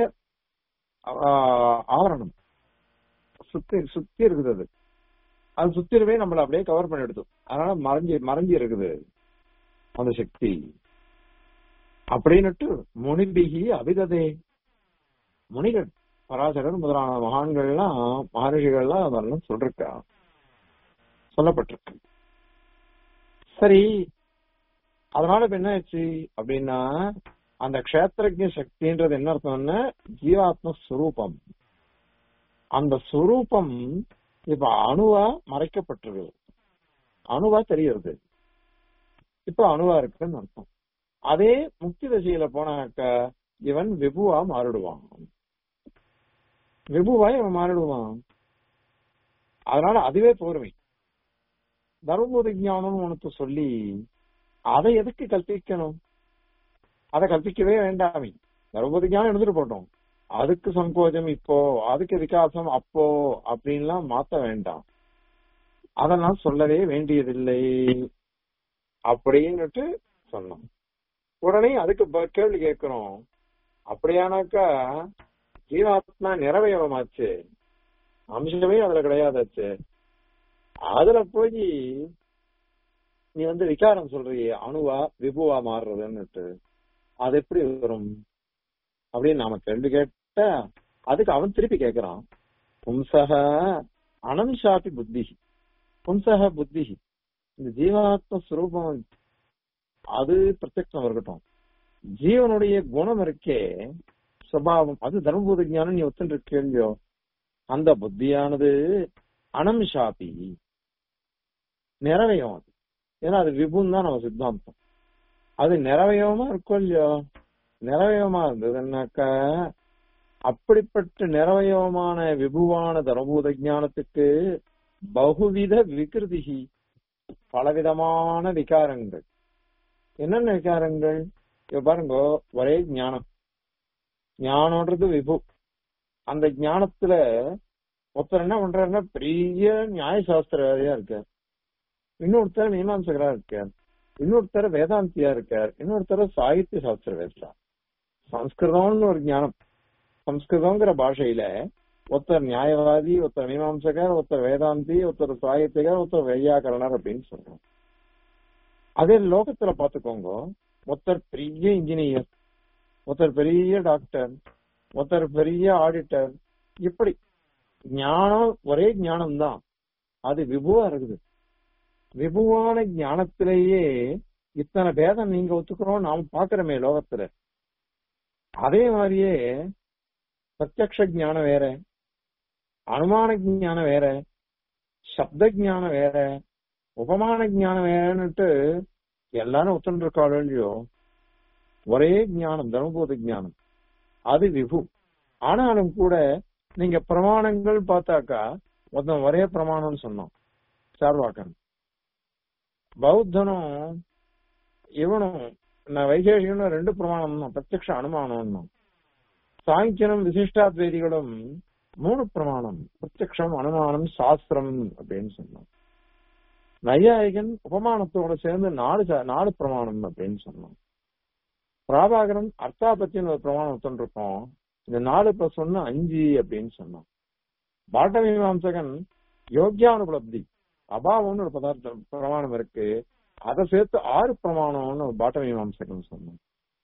ஆவரணம் சுத்தி சுத்தி இருக்குது அது அது சுத்திரவே நம்மள அப்படியே கவர் பண்ணி எடுத்தோம் அதனால மறைஞ்சி மறைஞ்சி இருக்குது அந்த சக்தி அப்படின்னுட்டு முனிபிகி அபிததே முனிகள் பராசரர் முதலான மகான்கள்லாம் மகரிஷிகள்லாம் அதெல்லாம் சொல்றா சொல்லப்பட்டிருக்கு சரி அதனால இப்ப என்ன ஆச்சு அப்படின்னா அந்த கஷேத்திரஜ சக்தின்றது என்ன அர்த்தம்னா ஜீவாத்ம ஸ்வரூபம் அந்த ஸ்வரூபம் இப்ப அணுவா மறைக்கப்பட்டிருக்கு அணுவா தெரியுது இப்ப அணுவா இருக்குன்னு அர்த்தம் அதே முக்தி திசையில போனாக்க இவன் விபுவா மாறிடுவான் விபுவா இவன் மாறிடுவான் அதனால அதுவே போர்வை தர்மபூத ஞானம் உனக்கு சொல்லி அதை எதுக்கு கற்பிக்கணும் அதை கற்பிக்கவே வேண்டாமே தர்மபூத ஞானம் எடுத்துட்டு போட்டோம் அதுக்கு சங்கோஜம் இப்போ அதுக்கு விகாசம் அப்போ அப்படின்லாம் மாத்த வேண்டாம் அதெல்லாம் சொல்லவே வேண்டியதில்லை அப்படின்னுட்டு சொன்னோம் உடனே அதுக்கு கேள்வி கேட்கிறோம் அப்படியானாக்கா ஜீவாத்மா நிறவயவமாச்சு அம்சமே அதுல கிடையாதாச்சு அதுல போய் நீ வந்து விகாரம் சொல்றியே அணுவா விபுவா மாறுறதுன்னுட்டு அது எப்படி வரும் அப்படின்னு நாம கேள்வி கேட்டா அதுக்கு அவன் திருப்பி கேக்குறான் பும்சக அனம்சாபி புத்தி பும்சக புத்தி இந்த ஜீவாத்ம ஸ்வரூபம் அது பிரத்யக்ஷம் இருக்கட்டும் ஜீவனுடைய குணம் இருக்கே சுபாவம் அது தர்மபூத ஞானம் நீ ஒத்துட்டு இருக்கோ அந்த புத்தியானது அனம்சாபி நிறைவையும் அது ஏன்னா அது விபுன்னு தான் நம்ம சித்தாந்தம் அது நிறைவயமா இருக்கும் இல்லையோ நிறைவயமா இருந்ததுன்னாக்க அப்படிப்பட்ட நிறைவயமான விபுவான தர்மபூத ஞானத்துக்கு பகுவித விகிருதிகி பலவிதமான விகாரங்கள் என்னென்ன விகாரங்கள் இப்ப பாருங்க ஒரே ஞானம் ஞானம்ன்றது விபு அந்த ஞானத்துல ஒருத்தர் என்ன பண்றாருன்னா பெரிய நியாய சாஸ்திரவாதியா இருக்கார் இன்னொருத்தர் மீமாம்சகரா இருக்கார் இன்னொருத்தர் வேதாந்தியா இருக்கார் இன்னொருத்தர் சாகித்ய சாஸ்திர வேஸ்டா சம்ஸ்கிருதம்னு ஒரு ஞானம் சம்ஸ்கிருதங்கிற பாஷையில ஒருத்தர் நியாயவாதி ஒருத்தர் மீமாம்சகர் ஒருத்தர் வேதாந்தி ஒருத்தர் சாகித்யகர் ஒருத்தர் வையாகரணர் அப்படின்னு சொல்றோம் அதே லோகத்துல பாத்துக்கோங்க ஒருத்தர் பெரிய இன்ஜினியர் ஒருத்தர் பெரிய டாக்டர் ஒருத்தர் பெரிய ஆடிட்டர் இப்படி ஞானம் ஒரே ஞானம் தான் அது விபுவா இருக்குது விபுவான ஞானத்திலேயே இத்தனை பேதம் நீங்க ஒத்துக்கிறோம் நாம் பாக்குறோமே லோகத்துல அதே மாதிரியே பிரத்யக்ஷ ஞானம் வேற அனுமான ஞானம் வேற சப்த ஞானம் வேற உபமான ஞானம் வேறன்னுட்டு எல்லாரும் ஒத்துட்டு இருக்காளோ இல்லையோ ஒரே ஞானம் தர்மபூத ஞானம் அது விபு ஆனாலும் கூட நீங்க பிரமாணங்கள் பார்த்தாக்கா மொத்தம் ஒரே பிரமாணம்னு சொன்னோம் சார்வாக்கன் பௌத்தனும் இவனும் நான் வைசேஷிகனும் ரெண்டு பிரமாணம் தான் பிரத்யக்ஷ அனுமானம் சாங்கியனும் விசிஷ்டாத்வேதிகளும் மூணு பிரமாணம் பிரத்யக்ஷம் அனுமானம் சாஸ்திரம் அப்படின்னு சொன்னோம் நையாயிகன் உபமானத்தோட சேர்ந்து நாலு ச- நாலு பிரமாணம் அப்படின்னு சொன்னோம் பிராபாகரன் அர்த்தாபத்தின்னு ஒரு பிரமாணம் ஒத்துருக்கோம் இந்த நாலு பிளஸ் ஒன்னு அஞ்சு அப்படின்னு சொன்னோம் பாட்டமீமாம்சகன் யோக்கியானுபலப்தி அபாவம்னு ஒரு பதார்த்தம் பிரமாணம் இருக்கு அதை சேர்த்து ஆறு பிரமாணம்னு ஒரு பாட்டமீமாம்சகன் சொன்னோம்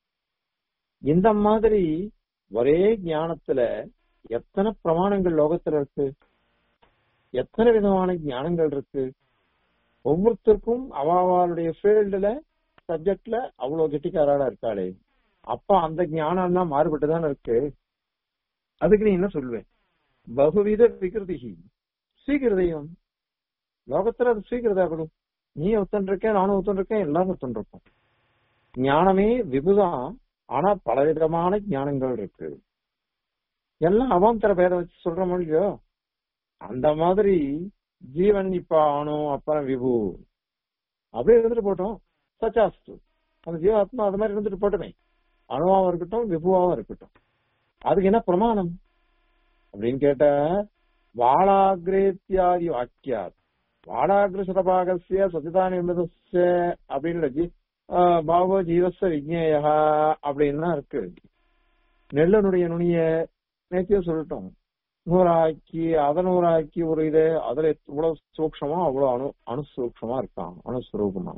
இந்த மாதிரி ஒரே ஞானத்துல எத்தனை பிரமாணங்கள் லோகத்துல இருக்கு எத்தனை விதமான ஞானங்கள் இருக்கு ஒவ்வொருத்தருக்கும் அவாவாளுடைய ஃபீல்டுல சப்ஜெக்ட்ல அவ்வளவு கெட்டிக்காராளா இருக்காளே அப்ப அந்த ஞானம் தான் மாறுபட்டுதானே இருக்கு அதுக்கு நீ என்ன சொல்லுவேன் பகுவித விகிருதிகி சீக்கிரதையும் லோகத்துல அது சீக்கிரதாகணும் நீ ஒத்தன் இருக்கேன் நானும் ஒத்தன் இருக்கேன் எல்லாரும் ஒத்தன் இருக்கோம் ஞானமே விபுதான் ஆனா பலவிதமான ஞானங்கள் இருக்கு எல்லாம் அவாந்தர பேரை வச்சு சொல்ற மொழியோ அந்த மாதிரி ஜீவன் இப்ப ஆணும் அப்புறம் விபு அப்படியே இருந்துட்டு போட்டோம் சச்சாஸ்து அந்த ஜீவாத்மா அது மாதிரி இருந்துட்டு போட்டுமே அணுவாவும் இருக்கட்டும் விபுவாவும் இருக்கட்டும் அதுக்கு என்ன பிரமாணம் அப்படின்னு கேட்டா வாளாகிரேத்தியாதி வாக்கியாத் வாடாகிர சதபாகசிய சதிதானி அப்படின்னு ஜி ஆஹ் பாவோ ஜீவஸ்வ விஜ்ஞேயா அப்படின்லாம் இருக்கு நெல்லனுடைய நுனிய நேத்தியும் சொல்லட்டும் நூறாக்கி அத நூறாக்கி ஒரு இது அதுல இவ்வளவு சூக்ஷமா அவ்வளவு அணு அணுசூக்ஷமா இருக்கான் அணுஸ்வரூபமா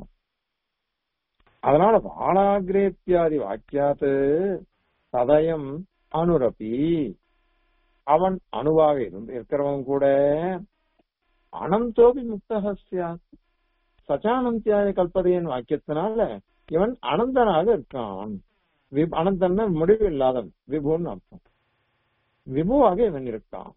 அதனால பாலாகிரேத்தியாதி வாக்கியாத்து சதயம் அனுரபி அவன் அணுவாக இருந்து இருக்கிறவன் கூட அனந்தோபி முக்தஹஸ்யா சச்சானந்தியாய கல்பதையின் வாக்கியத்தினால இவன் அனந்தனாக இருக்கான் வி- அனந்தன்னா முடிவு இல்லாதவன் விபுன்னு அர்த்தம் விபுவாக இவன் இருக்கான்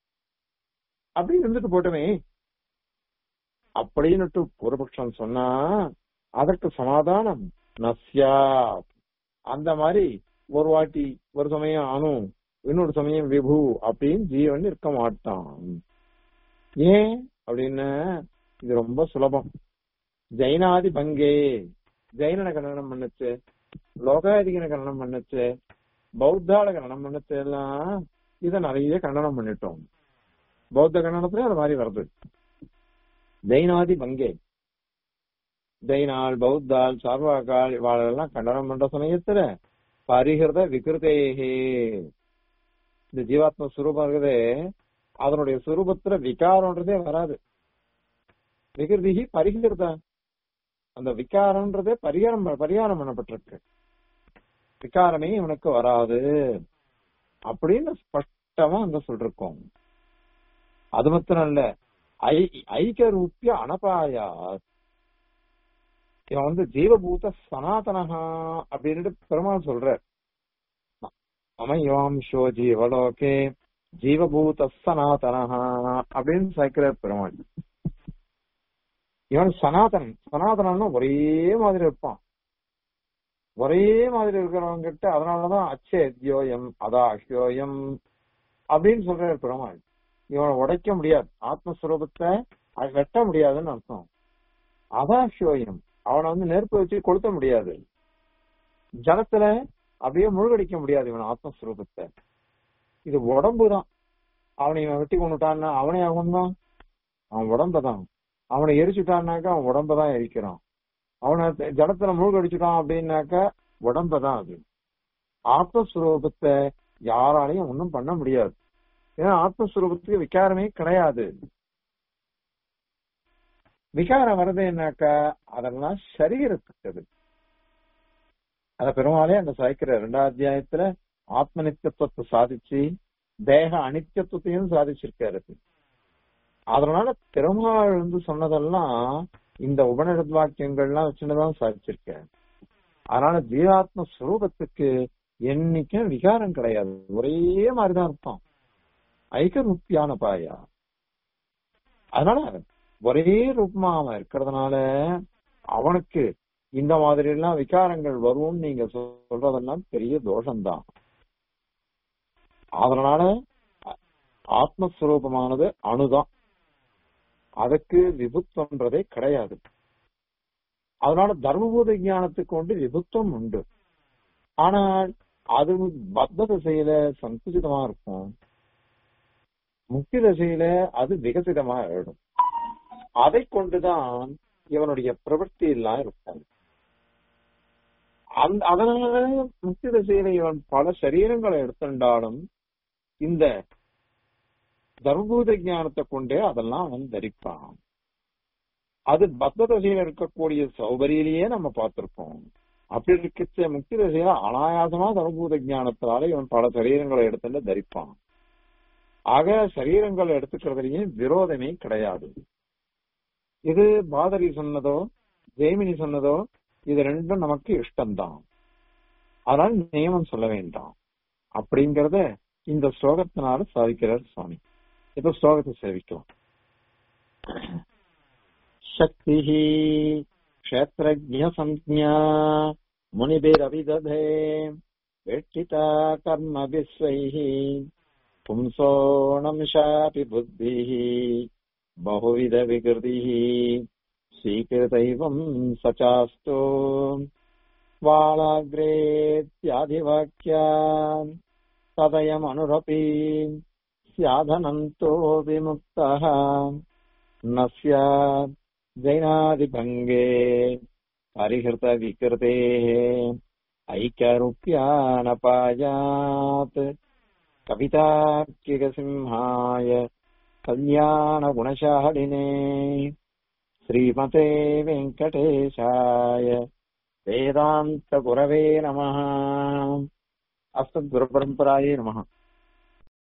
அப்படி இருந்துட்டு போட்டமே அப்படின்னுட்டு பூர்வபக்ஷம் சொன்னா அதற்கு சமாதானம் நஸ்யா அந்த மாதிரி ஒரு வாட்டி ஒரு சமயம் அணு இன்னொரு சமயம் விபு அப்படின்னு ஜீவன் இருக்க மாட்டான் ஏன் அப்படின்னு இது ரொம்ப சுலபம் ஜெயினாதி பங்கே ஜெயினனை கண்டனம் பண்ணுச்சு லோகாதிகனை கண்டனம் பண்ணுச்சு பௌத்தால கண்டனம் பண்ணுச்சு எல்லாம் இத நிறைய கண்டனம் பண்ணிட்டோம் பௌத்த கண்டனத்துல அது மாதிரி வருது ஜெயினாதி பங்கே ஜெயினால் பௌத்தால் சார்வாக்கால் இவாளெல்லாம் கண்டனம் பண்ற சமயத்துல பரிகிருத விகிருதேகே இந்த ஜீவாத்ம சுரூபம் இருக்குதே அதனுடைய சுரூபத்துல விகாரம்ன்றதே வராது விகிருதிகி பரிகிருதா அந்த விகாரம்ன்றதே பரிகாரம் பரிகாரம் பண்ணப்பட்டிருக்கு விகாரமே இவனுக்கு வராது அப்படின்னு ஸ்பஷ்டமா ஸ்பஷ்டமா அங்க சொல்லிருக்கோம் அது மாத்திரம் இல்ல ஐ ஐக்கிய அனபாயா இவன் வந்து ஜீவபூத சனாதனஹா அப்படின்ட்டு பெருமாள் சொல்ற அமயோம்சோ ஜீவலோகே ஜீவபூத சனாதனஹா அப்படின்னு சேர்க்கிற பெருமாள் இவன் சனாதனன் சனாதனன்னா ஒரே மாதிரி இருப்பான் ஒரே மாதிரி இருக்கிறவங்க கிட்ட அதனாலதான் அச்சேத்யோயம் அதாஹ்யோயம் அப்படின்னு சொல்ற பெருமாள் இவனை உடைக்க முடியாது ஆத்மஸ்வரூபத்தை அது வெட்ட முடியாதுன்னு அர்த்தம் அதாஹ்யோயம் அவனை வந்து நெருப்பு வச்சு கொளுத்த முடியாது ஜலத்துல அப்படியே முழுகடிக்க முடியாது இவன் ஆத்மஸ்வரூபத்தை இது உடம்பு தான் அவனை இவன் வெட்டி கொண்டுட்டான்னா அவனே அவன் தான் அவன் உடம்பதான் அவனை எரிச்சுட்டான்னாக்கா அவன் உடம்பதான் எரிக்கிறான் அவனை ஜலத்துல மூழ்கடிச்சுட்டான் அப்படின்னாக்கா உடம்பதான் அது ஆத்மஸ்வரூபத்தை யாராலையும் ஒன்றும் பண்ண முடியாது ஏன்னா ஆத்மஸ்வரூபத்துக்கு விகாரமே கிடையாது விகாரம் வருதுன்னாக்கா அதெல்லாம் சரீரத்துக்கு அத பெருமாளே அந்த சாய்க்கிற ரெண்டாம் அத்தியாயத்துல ஆத்ம நித்தியத்துவத்தை சாதிச்சு தேக அனித்தியத்துவத்தையும் சாதிச்சிருக்காரு அதனால பெருமாள் வந்து சொன்னதெல்லாம் இந்த உபனிஷத் வாக்கியங்கள்லாம் வச்சுதான் சாதிச்சிருக்காரு அதனால ஜீவாத்ம ஸ்வரூபத்துக்கு என்னைக்கும் விகாரம் கிடையாது ஒரே மாதிரிதான் இருப்பான் ஐக்கரூப்பியான பாயா அதனால ஒரே ரூபமா அவன் இருக்கிறதுனால அவனுக்கு இந்த மாதிரி எல்லாம் விகாரங்கள் வரும்னு நீங்க சொல்றதெல்லாம் பெரிய தோஷம்தான் அதனால ஆத்மஸ்வரூபமானது அணுதான் அதுக்கு விபுத்தம்ன்றதே கிடையாது அதனால தர்மபூத ஞானத்துக்கு கொண்டு விபுத்தம் உண்டு ஆனால் அது பத்த திசையில சங்குச்சிதமா இருக்கும் முக்தி திசையில அது விகசிதமா ஆயிடும் அதை கொண்டுதான் இவனுடைய பிரவൃத்தி எல்லாம் இருக்கும் அந்த அதனால முக்தி திசையில இவன் பல சரீரங்களை எடுத்துட்டாலும் இந்த தர்மபூத ஞானத்தை கொண்டே அதெல்லாம் அவன் தரிப்பான் அது பத்த தசையில இருக்கக்கூடிய சௌகரியிலேயே நம்ம பார்த்திருக்கோம் அப்படி இருக்க முக்தி தசையில அனாயாசமா தர்மபூத ஞானத்தினால இவன் பல சரீரங்களை எடுத்துட்டு தரிப்பான் ஆக சரீரங்களை எடுத்துக்கிறதுலயும் விரோதமே கிடையாது இது பாதரி சொன்னதோ ஜெய்மினி சொன்னதோ இது ரெண்டும் நமக்கு இஷ்டம்தான் அதனால நியமம் சொல்ல வேண்டாம் அப்படிங்கறத இந்த ஸ்லோகத்தினால சாதிக்கிறார் சுவாமி இப்ப ஸ்லோகத்தை சேவிக்கலாம் சக்தி க்ஷேத்திரஜ்ஞசம்ஞா முனிபிரவிததே வெட்டிதா கர்ம விஸ்வைः பும்சோணம்ஷாபி புத்திः बहुविध विकृतिः स्वीकृतैवम् स चास्तु वालाग्रेत्यादिवाक्या तदयमनुरपि स्याधनन्तो विमुक्तः न स्यात् जैनादिभङ्गे परिहृतविकृतेः ऐक्यरूप्यानपायात् कवितार्किकसिंहाय कल्याणगुणशालिने श्रीमते वेङ्कटेशाय वेदान्तगुरवे नमः अस्मद्गुरुपरम्परायै नमः